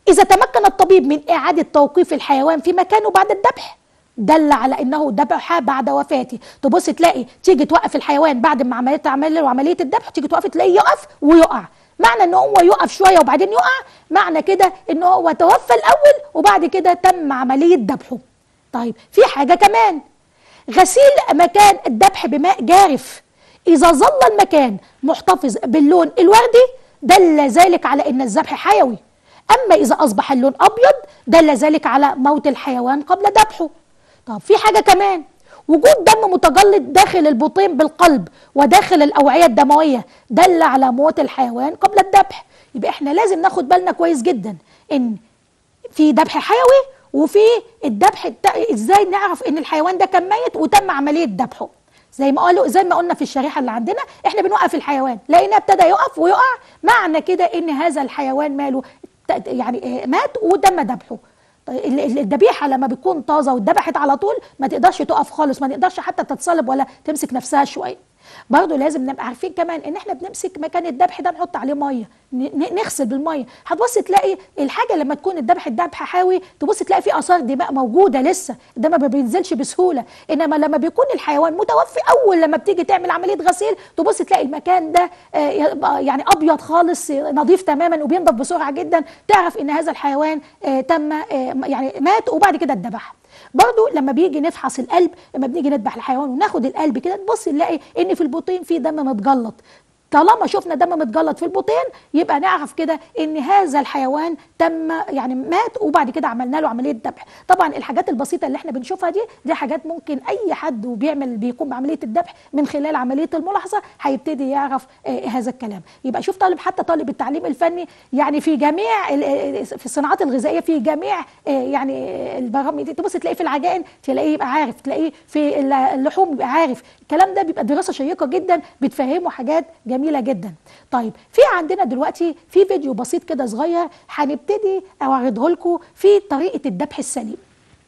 إذا تمكن الطبيب من إعادة توقيف الحيوان في مكانه بعد الذبح دل على انه ذبح بعد وفاته تبص تلاقي تيجي توقف الحيوان بعد ما عملت عمل له عمليه الذبح تيجي توقف تلاقيه يقف ويقع معنى ان هو يقف شويه وبعدين يقع معنى كده ان هو توفى الاول وبعد كده تم عمليه ذبحه طيب في حاجه كمان غسيل مكان الذبح بماء جارف اذا ظل المكان محتفظ باللون الوردي دل ذلك على ان الذبح حيوي اما اذا اصبح اللون ابيض دل ذلك على موت الحيوان قبل ذبحه طب في حاجه كمان وجود دم متجلط داخل البطين بالقلب وداخل الاوعيه الدمويه دل على موت الحيوان قبل الذبح يبقى احنا لازم ناخد بالنا كويس جدا ان في ذبح حيوي وفي الذبح الت- ازاي نعرف ان الحيوان ده كان ميت وتم عمليه ذبحه زي ما قالوا زي ما قلنا في الشريحه اللي عندنا احنا بنوقف الحيوان لقيناه ابتدى يقف ويقع معنى كده ان هذا الحيوان ماله ت- يعني آه، مات وتم ذبحه طيب ال- ال- الذبيحه لما بتكون طازه واتذبحت على طول ما تقدرش تقف خالص ما نقدرش حتى تتصلب ولا تمسك نفسها شويه برضه لازم نبقى عارفين كمان ان احنا بنمسك مكان الذبح ده نحط عليه ميه ن- ن- نغسل بالميه هتبص تلاقي الحاجه لما تكون الذبح الذبح حاوي تبص تلاقي في اثار دماء موجوده لسه ده ما بينزلش بسهوله انما لما بيكون الحيوان متوفي اول لما بتيجي تعمل عمليه غسيل تبص تلاقي المكان ده آه، يبقى يعني ابيض خالص آه، نظيف تماما وبينضف بسرعه جدا تعرف ان هذا الحيوان آه، تم آه، يعني مات وبعد كده اتذبح برضو لما بيجي نفحص القلب لما بنيجي نذبح الحيوان وناخد القلب كده نبص نلاقي ان في البطين في دم متجلط طالما شفنا دم متجلط في البطين يبقى نعرف كده ان هذا الحيوان تم يعني مات وبعد كده عملنا له عمليه ذبح طبعا الحاجات البسيطه اللي احنا بنشوفها دي دي حاجات ممكن اي حد وبيعمل بيقوم بعمليه الذبح من خلال عمليه الملاحظه هيبتدي يعرف آه هذا الكلام يبقى شوف طالب حتى طالب التعليم الفني يعني في جميع ال- آه، في الصناعات الغذائيه في جميع آه يعني آه، البرامج دي تبص تلاقيه في العجائن تلاقيه يبقى عارف تلاقيه في الل- اللحوم يبقى عارف الكلام ده بيبقى دراسه شيقه جدا بتفهمه حاجات جميله جدا طيب في عندنا دلوقتي في فيديو بسيط كده صغير هنبتدي اعرضه لكم في طريقه الذبح السليم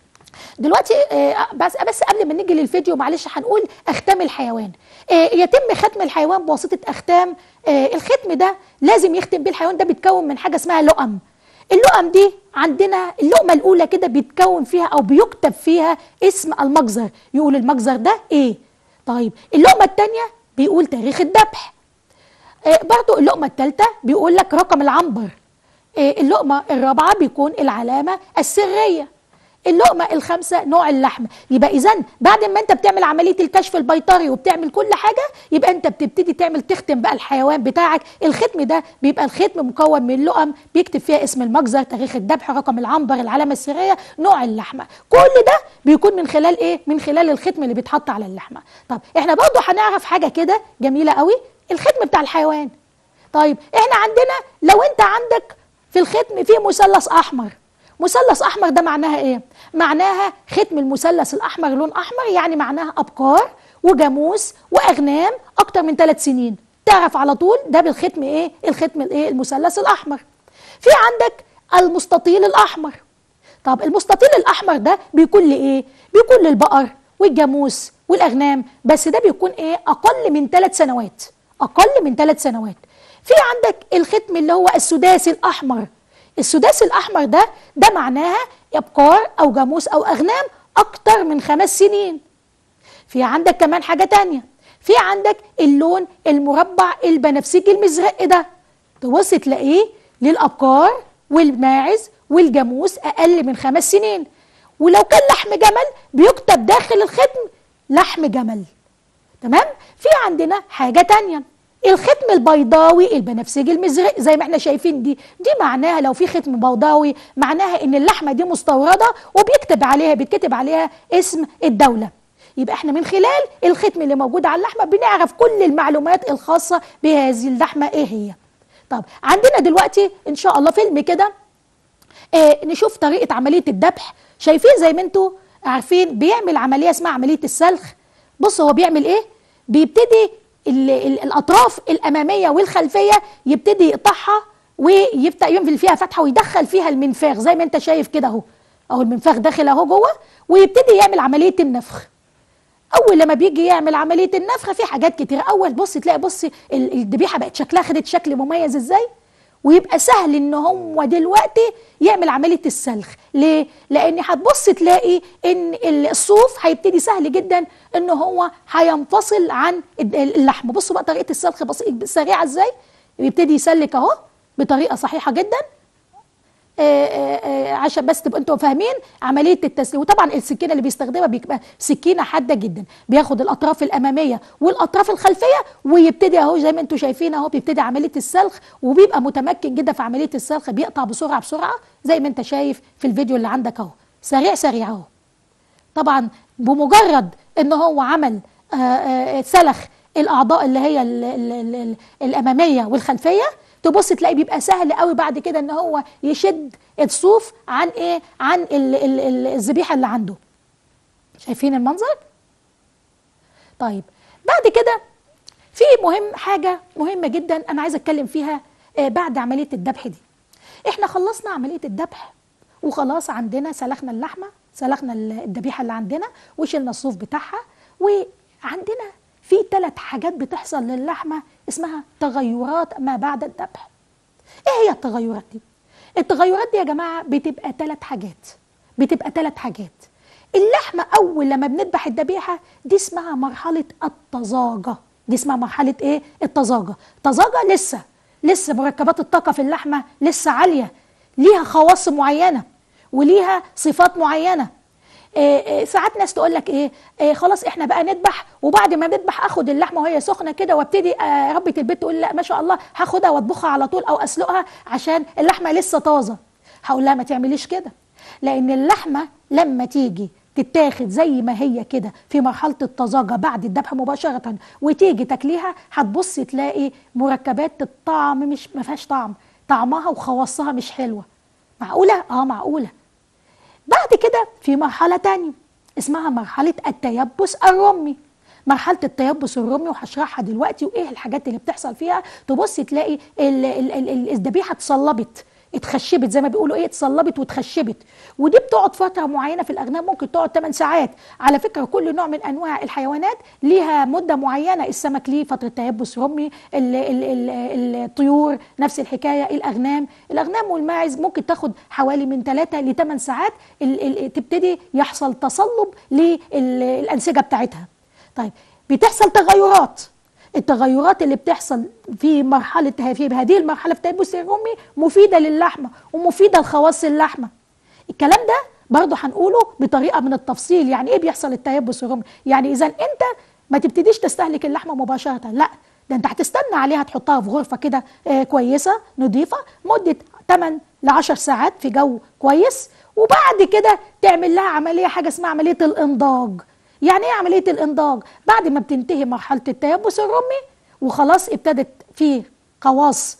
دلوقتي آه، بس بس قبل ما نيجي للفيديو معلش هنقول اختام الحيوان آه، يتم ختم الحيوان بواسطه اختام آه، الختم ده لازم يختم بيه الحيوان ده بيتكون من حاجه اسمها لؤم اللؤم دي عندنا اللقمه الاولى كده بيتكون فيها او بيكتب فيها اسم المجزر يقول المجزر ده ايه طيب اللقمه الثانيه بيقول تاريخ الذبح آه، برضو اللقمة الثالثة بيقول لك رقم العنبر آه، اللقمة الرابعة بيكون العلامة السرية اللقمة الخامسة نوع اللحم يبقى إذا بعد ما أنت بتعمل عملية الكشف البيطري وبتعمل كل حاجة يبقى أنت بتبتدي تعمل تختم بقى الحيوان بتاعك الختم ده بيبقى الختم مكون من لقم بيكتب فيها اسم المجزر تاريخ الذبح رقم العنبر العلامة السرية نوع اللحمة كل ده بيكون من خلال إيه من خلال الختم اللي بيتحط على اللحمة طب إحنا برضو هنعرف حاجة كده جميلة قوي الختم بتاع الحيوان طيب احنا عندنا لو انت عندك في الختم في مثلث احمر مثلث احمر ده معناها ايه معناها ختم المثلث الاحمر لون احمر يعني معناها ابقار وجاموس واغنام اكتر من ثلاث سنين تعرف على طول ده بالختم ايه الختم الايه المثلث الاحمر في عندك المستطيل الاحمر طب المستطيل الاحمر ده بيكون لايه بيكون للبقر والجاموس والاغنام بس ده بيكون ايه اقل من ثلاث سنوات اقل من ثلاث سنوات في عندك الختم اللي هو السداسي الاحمر السداسي الاحمر ده ده معناها ابقار او جاموس او اغنام اكتر من خمس سنين في عندك كمان حاجه تانية في عندك اللون المربع البنفسجي المزرق ده تبص تلاقيه للابقار والماعز والجاموس اقل من خمس سنين ولو كان لحم جمل بيكتب داخل الختم لحم جمل تمام في عندنا حاجه تانية الختم البيضاوي البنفسجي المزرق زي ما احنا شايفين دي دي معناها لو في ختم بيضاوي معناها ان اللحمه دي مستورده وبيكتب عليها بيتكتب عليها اسم الدوله يبقى احنا من خلال الختم اللي موجود على اللحمه بنعرف كل المعلومات الخاصه بهذه اللحمه ايه هي طب عندنا دلوقتي ان شاء الله فيلم كده آه نشوف طريقه عمليه الذبح شايفين زي ما انتوا عارفين بيعمل عمليه اسمها عمليه السلخ بص هو بيعمل ايه بيبتدي ال ال الاطراف الاماميه والخلفيه يبتدي يقطعها ويبدا ينفل فيها فتحه ويدخل فيها المنفاخ زي ما انت شايف كده اهو اهو المنفاخ داخل اهو جوه ويبتدي يعمل عمليه النفخ اول لما بيجي يعمل عمليه النفخ في حاجات كتير اول بص تلاقي بص ال- الذبيحه بقت شكلها خدت شكل مميز ازاي ويبقى سهل ان هو دلوقتي يعمل عمليه السلخ ليه لان هتبص تلاقي ان الصوف هيبتدي سهل جدا ان هو هينفصل عن اللحم بصوا بقى طريقه السلخ بسيط سريعه ازاي بيبتدي يسلك اهو بطريقه صحيحه جدا آه، آه، آه، عشان بس تبقوا انتوا فاهمين عمليه التسليك وطبعا السكينه اللي بيستخدمها بيبقى سكينه حاده جدا بياخد الاطراف الاماميه والاطراف الخلفيه ويبتدي اهو زي ما انتوا شايفين اهو بيبتدي عمليه السلخ وبيبقى متمكن جدا في عمليه السلخ بيقطع بسرعه بسرعه زي ما انت شايف في الفيديو اللي عندك اهو سريع سريع اهو طبعا بمجرد ان هو عمل سلخ الاعضاء اللي هي ال ال ال الاماميه والخلفيه تبص تلاقي بيبقى سهل قوي بعد كده ان هو يشد الصوف عن ايه عن الذبيحه اللي عنده شايفين المنظر طيب بعد كده في مهم حاجه مهمه جدا انا عايزه اتكلم فيها آه بعد عمليه الذبح دي احنا خلصنا عمليه الذبح وخلاص عندنا سلخنا اللحمه سلخنا الذبيحه اللي عندنا وشلنا الصوف بتاعها وعندنا في ثلاث حاجات بتحصل للحمه اسمها تغيرات ما بعد الذبح ايه هي التغيرات دي التغيرات دي يا جماعه بتبقى ثلاث حاجات بتبقى ثلاث حاجات اللحمه اول لما بنذبح الذبيحه دي اسمها مرحله الطزاجه دي اسمها مرحله ايه الطزاجه طزاجه لسه لسه مركبات الطاقه في اللحمه لسه عاليه ليها خواص معينه وليها صفات معينه إيه إيه ساعات ناس تقول لك ايه, إيه خلاص احنا بقى نذبح وبعد ما نذبح اخد اللحمه وهي سخنه كده وابتدي آه ربة البيت تقول لا ما شاء الله هاخدها واطبخها على طول او اسلقها عشان اللحمه لسه طازه هقول لها ما تعمليش كده لان اللحمه لما تيجي تتاخد زي ما هي كده في مرحله الطزاجه بعد الذبح مباشره وتيجي تاكليها هتبص تلاقي مركبات الطعم مش ما فيهاش طعم طعمها وخواصها مش حلوه معقوله اه معقوله بعد كده في مرحلة تانية اسمها مرحلة التيبس الرمي مرحلة التيبس الرمي وهشرحها دلوقتي وايه الحاجات اللي بتحصل فيها تبص تلاقي الذبيحة اتصلبت اتخشبت زي ما بيقولوا ايه اتصلبت واتخشبت ودي بتقعد فتره معينه في الاغنام ممكن تقعد 8 ساعات على فكره كل نوع من انواع الحيوانات ليها مده معينه السمك ليه فتره تيبس رمي ال ال ال الطيور نفس الحكايه الاغنام الاغنام والماعز ممكن تاخد حوالي من 3 ل 8 ساعات ال ال تبتدي يحصل تصلب للانسجه بتاعتها طيب بتحصل تغيرات التغيرات اللي بتحصل في مرحله في هذه المرحله في تيبس الرومي مفيده للحمه ومفيده لخواص اللحمه الكلام ده برضه هنقوله بطريقه من التفصيل يعني ايه بيحصل التيبس الرومي يعني اذا انت ما تبتديش تستهلك اللحمه مباشره لا ده انت هتستنى عليها تحطها في غرفه كده آه كويسه نظيفه مده 8 ل 10 ساعات في جو كويس وبعد كده تعمل لها عمليه حاجه اسمها عمليه الانضاج يعني ايه عمليه الانضاج بعد ما بتنتهي مرحله التيبس الرمي وخلاص ابتدت في خواص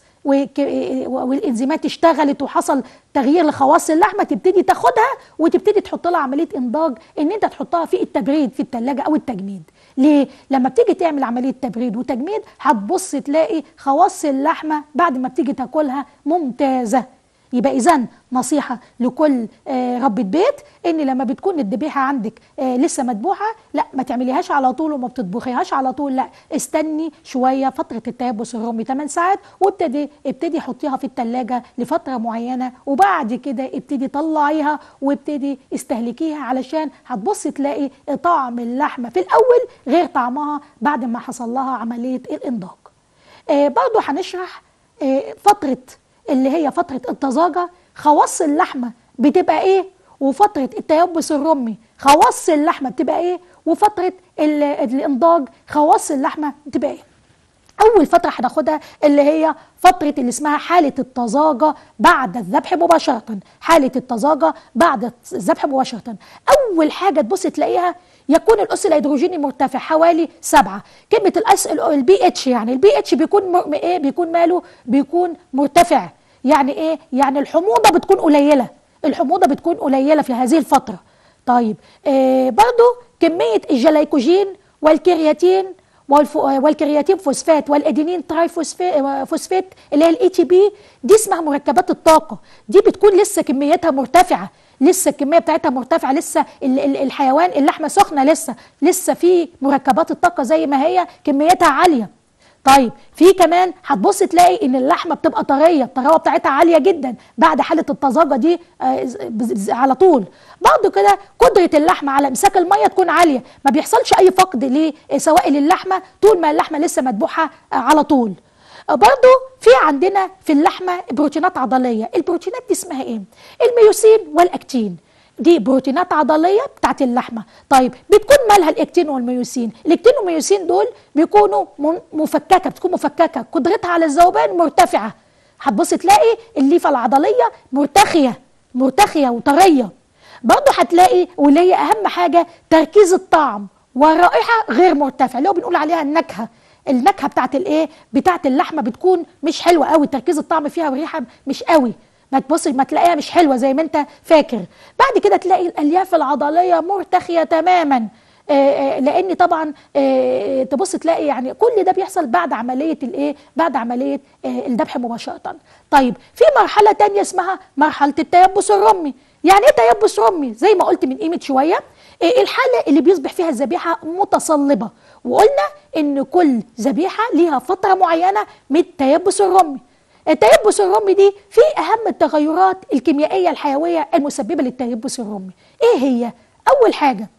والانزيمات اشتغلت وحصل تغيير لخواص اللحمه تبتدي تاخدها وتبتدي تحط لها عمليه انضاج ان انت تحطها في التبريد في الثلاجه او التجميد ليه لما بتيجي تعمل عمليه تبريد وتجميد هتبص تلاقي خواص اللحمه بعد ما بتيجي تاكلها ممتازه يبقى اذا نصيحه لكل آه ربة بيت ان لما بتكون الذبيحه عندك آه لسه مذبوحه لا ما تعمليهاش على طول وما بتطبخيهاش على طول لا استني شويه فتره التيبس الرومي 8 ساعات وابتدي ابتدي حطيها في الثلاجه لفتره معينه وبعد كده ابتدي طلعيها وابتدي استهلكيها علشان هتبصي تلاقي طعم اللحمه في الاول غير طعمها بعد ما حصل لها عمليه الانضاج آه برضو هنشرح آه فتره اللي هي فترة الطزاجة خواص اللحمة بتبقى ايه وفترة التيبس الرمي خواص اللحمة بتبقى ايه وفترة الانضاج خواص اللحمة بتبقى ايه اول فتره هناخدها اللي هي فتره اللي اسمها حاله الطزاجه بعد الذبح مباشره حاله الطزاجه بعد الذبح مباشره اول حاجه تبص تلاقيها يكون الاس الهيدروجيني مرتفع حوالي سبعة كلمه الاس البي اتش يعني البي اتش بيكون ايه بيكون ماله بيكون مرتفع يعني ايه يعني الحموضه بتكون قليله الحموضه بتكون قليله في هذه الفتره طيب آه برضو كميه الجلايكوجين والكرياتين والكرياتين فوسفات والادينين تراي فوسفات اللي هي الاي تي بي دي اسمها مركبات الطاقه دي بتكون لسه كميتها مرتفعه لسه الكميه بتاعتها مرتفعه لسه الحيوان اللحمه سخنه لسه لسه في مركبات الطاقه زي ما هي كميتها عاليه طيب في كمان هتبص تلاقي ان اللحمه بتبقى طريه الطراوه بتاعتها عاليه جدا بعد حاله الطزاجه دي آه، ز- ز- على طول بعد كده قدره اللحمه على امساك الميه تكون عاليه ما بيحصلش اي فقد لسوائل اللحمه طول ما اللحمه لسه مذبوحه آه، على طول برضو في عندنا في اللحمه بروتينات عضليه البروتينات دي اسمها ايه الميوسين والاكتين دي بروتينات عضليه بتاعت اللحمه طيب بتكون مالها الاكتين والميوسين الاكتين والميوسين دول بيكونوا من- مفككه بتكون مفككه قدرتها على الذوبان مرتفعه هتبص تلاقي الليفه العضليه مرتخيه مرتخيه وطريه برضه هتلاقي واللي هي اهم حاجه تركيز الطعم والرائحه غير مرتفع اللي هو بنقول عليها النكهه النكهه بتاعت الايه بتاعت اللحمه بتكون مش حلوه قوي تركيز الطعم فيها والريحه مش قوي ما تبص ما تلاقيها مش حلوه زي ما انت فاكر بعد كده تلاقي الالياف العضليه مرتخيه تماما آه، آه، لان طبعا آه، تبص تلاقي يعني كل ده بيحصل بعد عمليه الايه بعد عمليه آه، الذبح مباشره طيب في مرحله تانية اسمها مرحله التيبس الرمي يعني ايه تيبس رمي زي ما قلت من قيمه شويه آه، الحاله اللي بيصبح فيها الذبيحه متصلبه وقلنا ان كل ذبيحه ليها فتره معينه من التيبس الرمي التيبس الرمي دي في اهم التغيرات الكيميائيه الحيويه المسببه للتيبس الرمي ايه هي اول حاجه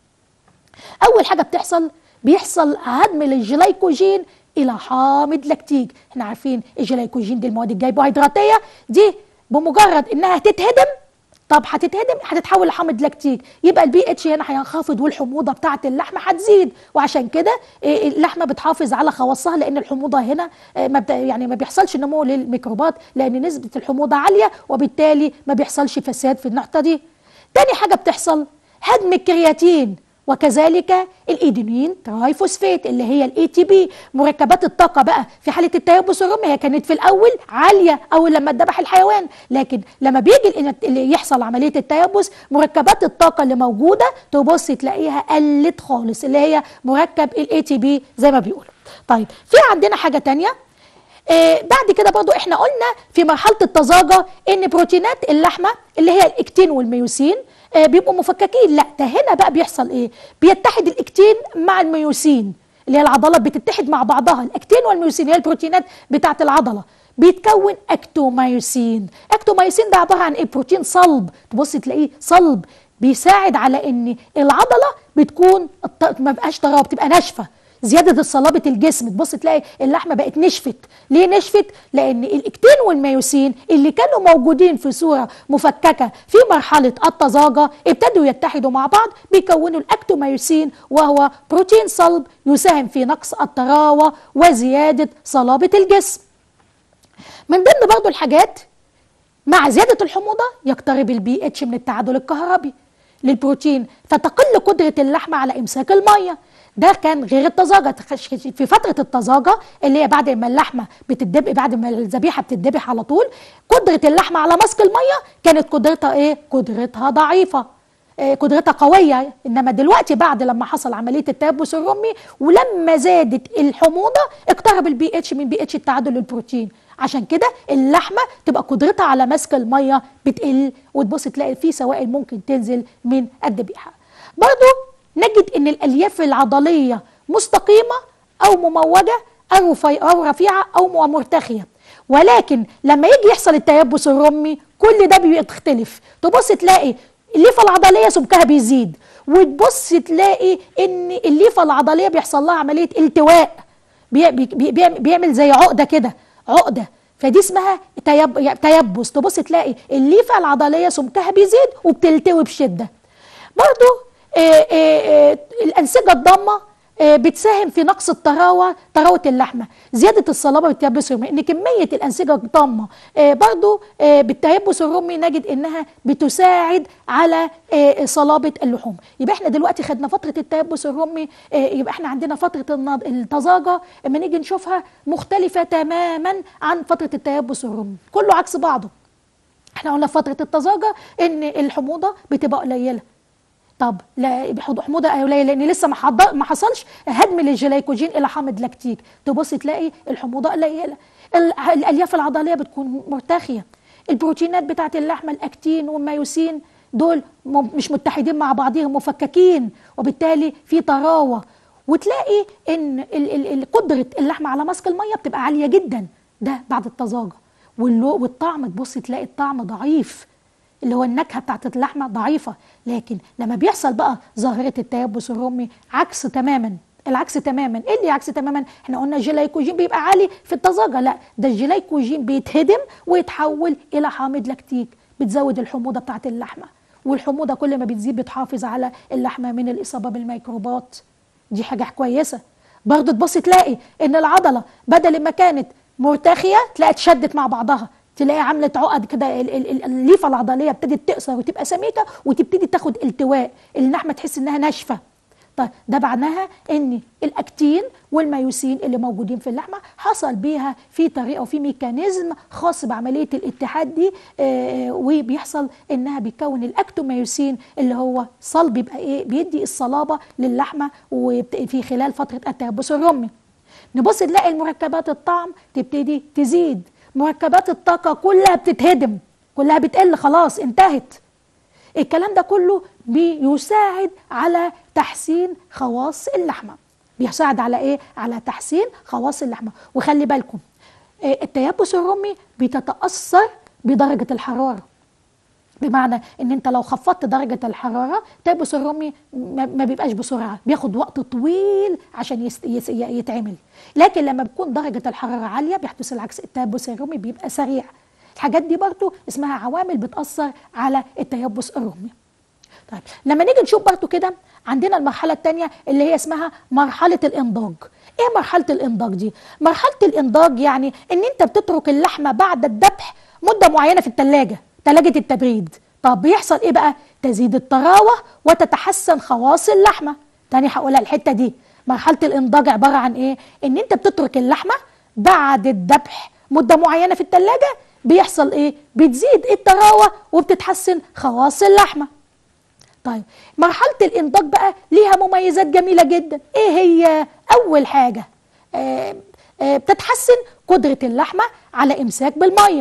اول حاجه بتحصل بيحصل هدم للجلايكوجين الى حامض لاكتيك احنا عارفين الجلايكوجين دي المواد الجيبوهيدراتيه دي بمجرد انها تتهدم طب هتتهدم هتتحول لحامض لاكتيك يبقى البي اتش هنا هينخفض والحموضه بتاعه اللحمه هتزيد وعشان كده إيه، اللحمه بتحافظ على خواصها لان الحموضه هنا آه، ما بت- يعني ما بيحصلش نمو للميكروبات لان نسبه الحموضه عاليه وبالتالي ما بيحصلش فساد في النقطه دي تاني حاجه بتحصل هدم الكرياتين وكذلك الايدينين ترايفوسفيت اللي هي الاي تي بي مركبات الطاقه بقى في حاله التيبس الرمي هي كانت في الاول عاليه اول لما اتذبح الحيوان لكن لما بيجي الإن- اللي يحصل عمليه التيبس مركبات الطاقه اللي موجوده تبص تلاقيها قلت خالص اللي هي مركب الاي تي بي زي ما بيقولوا طيب في عندنا حاجه تانية آه بعد كده برضو احنا قلنا في مرحله الطزاجه ان بروتينات اللحمه اللي هي الاكتين والميوسين آه بيبقوا مفككين لا ده هنا بقى بيحصل ايه بيتحد الاكتين مع الميوسين اللي هي العضلات بتتحد مع بعضها الاكتين والميوسين هي البروتينات بتاعه العضله بيتكون اكتوميوسين اكتوميوسين ده عباره عن ايه بروتين صلب تبص تلاقيه صلب بيساعد على ان العضله بتكون الط- ما بقاش طراب تبقى ناشفه زياده صلابه الجسم تبص تلاقي اللحمه بقت نشفت ليه نشفت لان الاكتين والميوسين اللي كانوا موجودين في صوره مفككه في مرحله الطزاجه ابتدوا يتحدوا مع بعض بيكونوا الاكتوميوسين وهو بروتين صلب يساهم في نقص الطراوه وزياده صلابه الجسم من ضمن برضو الحاجات مع زيادة الحموضة يقترب البي اتش من التعادل الكهربي للبروتين فتقل قدرة اللحمة على إمساك المية ده كان غير الطزاجة تخش- في فترة الطزاجة اللي هي بعد ما اللحمة بتدب بعد ما الذبيحة بتدبح على طول قدرة اللحمة على مسك المية كانت قدرتها إيه؟ قدرتها ضعيفة آه، قدرتها قوية إنما دلوقتي بعد لما حصل عملية التيبس الرمي ولما زادت الحموضة اقترب البي اتش من بي اتش التعادل للبروتين عشان كده اللحمة تبقى قدرتها على مسك المية بتقل وتبص تلاقي في سوائل ممكن تنزل من الذبيحة برضو نجد ان الالياف العضلية مستقيمة او مموجة او رفي- أو رفيعة او مرتخية ولكن لما يجي يحصل التيبس الرمي كل ده بيختلف تبص تلاقي الليفه العضليه سمكها بيزيد وتبص تلاقي ان الليفه العضليه بيحصل لها عمليه التواء بي بي بي بيعمل زي عقده كده عقده فدي اسمها تيب تيبس تبص تلاقي الليفه العضليه سمكها بيزيد وبتلتوي بشده برضو آه، آه، آه، الانسجه الضامه آه، بتساهم في نقص الطراوه طراوه اللحمه زياده الصلابه بالتيبس الرمي ان كميه الانسجه الضامه آه، برضو آه، بالتيبس الرمي نجد انها بتساعد على آه، صلابه اللحوم يبقى احنا دلوقتي خدنا فتره التيبس الرمي آه، يبقى احنا عندنا فتره النض- الطزاجه اما نيجي نشوفها مختلفه تماما عن فتره التيبس الرمي كله عكس بعضه احنا قلنا في فتره الطزاجه ان الحموضه بتبقى قليله طب لا حموضه قليله لان لسه ما حض- ما حصلش هدم للجلايكوجين الى حامض لاكتيك تبص تلاقي الحموضه قليله ال- الالياف العضليه بتكون مرتخيه البروتينات بتاعت اللحمه الاكتين والميوسين دول م- مش متحدين مع بعضهم مفككين وبالتالي في طراوه وتلاقي ان ال- ال- ال- قدره اللحمه على مسك الميه بتبقى عاليه جدا ده بعد الطزاجه واللو- والطعم تبص تلاقي الطعم ضعيف اللي هو النكهه بتاعت اللحمه ضعيفه لكن لما بيحصل بقى ظاهره التيبس الرمي عكس تماما العكس تماما ايه اللي عكس تماما احنا قلنا الجلايكوجين بيبقى عالي في الطزاجه لا ده الجلايكوجين بيتهدم ويتحول الى حامض لاكتيك بتزود الحموضه بتاعت اللحمه والحموضه كل ما بتزيد بتحافظ على اللحمه من الاصابه بالميكروبات دي حاجه كويسه برضه تبص تلاقي ان العضله بدل ما كانت مرتخيه تلاقي اتشدت مع بعضها تلاقي عملت عقد كده ال- ال- ال- الليفه العضليه ابتدت تقصر وتبقى سميكه وتبتدي تاخد التواء اللحمه تحس انها ناشفه طيب ده معناها ان الاكتين والميوسين اللي موجودين في اللحمه حصل بيها في طريقه وفي ميكانيزم خاص بعمليه الاتحاد دي آه، وبيحصل انها بيكون الاكتوميوسين اللي هو صلب بيبقى ايه بيدي الصلابه للحمه وفي خلال فتره التيبس الرمي نبص نلاقي المركبات الطعم تبتدي تزيد مركبات الطاقه كلها بتتهدم كلها بتقل خلاص انتهت الكلام ده كله بيساعد على تحسين خواص اللحمه بيساعد على ايه على تحسين خواص اللحمه وخلي بالكم آه، التيبس الرمي بتتاثر بدرجه الحراره بمعنى ان انت لو خفضت درجه الحراره تيبس الرمي ما ما بيبقاش بسرعه بياخد وقت طويل عشان يس يس يتعمل لكن لما بتكون درجه الحراره عاليه بيحدث العكس التيبس الرمي بيبقى سريع الحاجات دي برضو اسمها عوامل بتاثر على التيبس الرمي طيب لما نيجي نشوف برضو كده عندنا المرحله الثانيه اللي هي اسمها مرحله الانضاج ايه مرحله الانضاج دي مرحله الانضاج يعني ان انت بتترك اللحمه بعد الذبح مده معينه في الثلاجه ثلاجه التبريد طب بيحصل ايه بقى تزيد الطراوه وتتحسن خواص اللحمه تاني هقولها الحته دي مرحله الانضاج عباره عن ايه ان انت بتترك اللحمه بعد الذبح مده معينه في الثلاجه بيحصل ايه بتزيد الطراوه وبتتحسن خواص اللحمه طيب مرحلة الإنضاج بقى ليها مميزات جميلة جدا إيه هي أول حاجة آه آه بتتحسن قدرة اللحمة على إمساك بالمية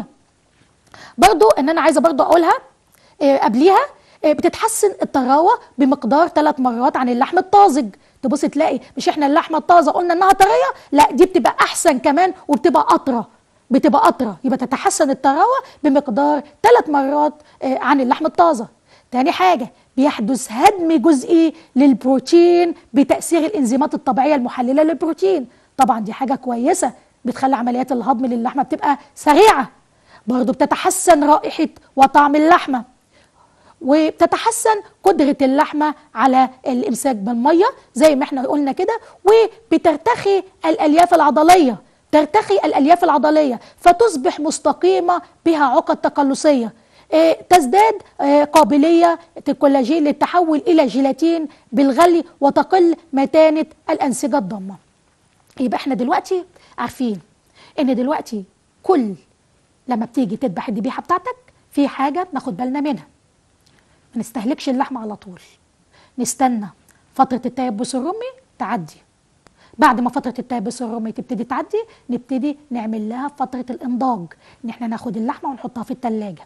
برضو إن أنا عايزة برضو أقولها آه قبليها آه بتتحسن الطراوة بمقدار ثلاث مرات عن اللحم الطازج تبص تلاقي مش احنا اللحمة الطازة قلنا انها طرية لا دي بتبقى احسن كمان وبتبقى اطرى بتبقى اطرى يبقى تتحسن الطراوة بمقدار ثلاث مرات آه عن اللحم الطازة تاني حاجة بيحدث هدم جزئي للبروتين بتأثير الإنزيمات الطبيعية المحللة للبروتين طبعا دي حاجة كويسة بتخلي عمليات الهضم للحمة بتبقى سريعة برضو بتتحسن رائحة وطعم اللحمة وبتتحسن قدرة اللحمة على الإمساك بالمية زي ما احنا قلنا كده وبترتخي الألياف العضلية ترتخي الألياف العضلية فتصبح مستقيمة بها عقد تقلصية آه، تزداد آه، قابلية الكولاجين للتحول إلى جيلاتين بالغلي وتقل متانة الأنسجة الضامة يبقى احنا دلوقتي عارفين ان دلوقتي كل لما بتيجي تذبح الذبيحة بتاعتك في حاجة ناخد بالنا منها ما نستهلكش اللحمة على طول نستنى فترة التيبس الرمي تعدي بعد ما فترة التيبس الرمي تبتدي تعدي نبتدي نعمل لها فترة الإنضاج إن إحنا ناخد اللحمة ونحطها في التلاجة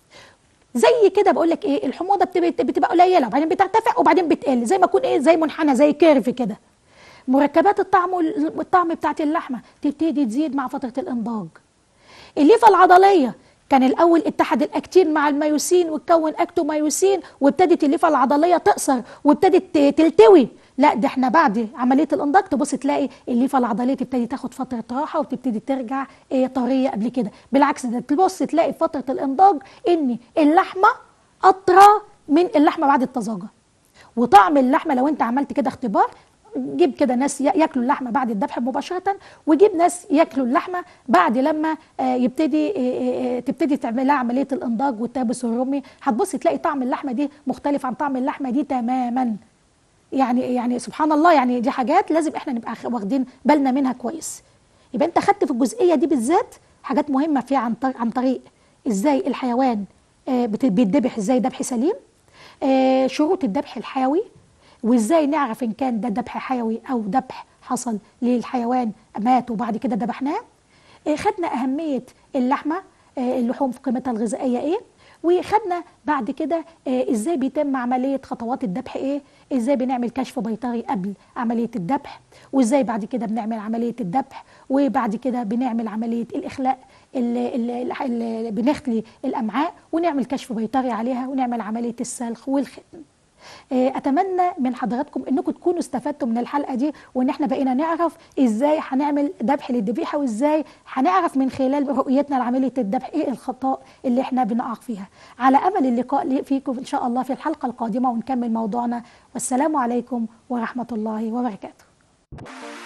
زي كده بقول لك ايه الحموضه بتبقى, بتبقى قليله وبعدين بترتفع وبعدين بتقل زي ما يكون ايه زي منحنى زي كيرف كده مركبات الطعم وال- والطعم بتاعت اللحمه تبتدي تزيد مع فتره الانضاج الليفه العضليه كان الاول اتحد الاكتين مع الميوسين وتكون اكتوميوسين وابتدت الليفه العضليه تقصر وابتدت ت- تلتوي لا ده احنا بعد عمليه الانضاج تبص تلاقي الليفه العضليه تبتدي تاخد فتره راحه وتبتدي ترجع ايه طريه قبل كده بالعكس ده تبص تلاقي في فتره الانضاج ان اللحمه اطرى من اللحمه بعد الطازجه وطعم اللحمه لو انت عملت كده اختبار جيب كده ناس ي- ياكلوا اللحمه بعد الذبح مباشره وجيب ناس ياكلوا اللحمه بعد لما آه، يبتدي آه، آه، آه، تبتدي تعمل لها عمليه الانضاج والتابس الرمي هتبص تلاقي طعم اللحمه دي مختلف عن طعم اللحمه دي تماما يعني يعني سبحان الله يعني دي حاجات لازم احنا نبقى خ- واخدين بالنا منها كويس يبقى انت خدت في الجزئيه دي بالذات حاجات مهمه فيها عن طريق عن طريق ازاي الحيوان آه، بت- بيتذبح ازاي ذبح سليم آه، شروط الذبح الحيوي وازاي نعرف ان كان ده ذبح حيوي او ذبح حصل للحيوان مات وبعد كده ذبحناه آه، خدنا اهميه اللحمه آه، اللحوم في قيمتها الغذائيه ايه وخدنا بعد كده آه، ازاي بيتم عمليه خطوات الذبح ايه ازاي بنعمل كشف بيطري قبل عمليه الذبح وازاي بعد كده بنعمل عمليه الذبح وبعد كده بنعمل عمليه الاخلاء اللي اللي اللي بنخلي الامعاء ونعمل كشف بيطري عليها ونعمل عمليه السلخ والختم آه، اتمنى من حضراتكم انكم تكونوا استفدتوا من الحلقه دي وان احنا بقينا نعرف ازاي هنعمل ذبح للذبيحه وازاي هنعرف من خلال رؤيتنا لعمليه الذبح ايه الخطا اللي احنا بنقع فيها على امل اللقاء فيكم ان شاء الله في الحلقه القادمه ونكمل موضوعنا والسلام عليكم ورحمه الله وبركاته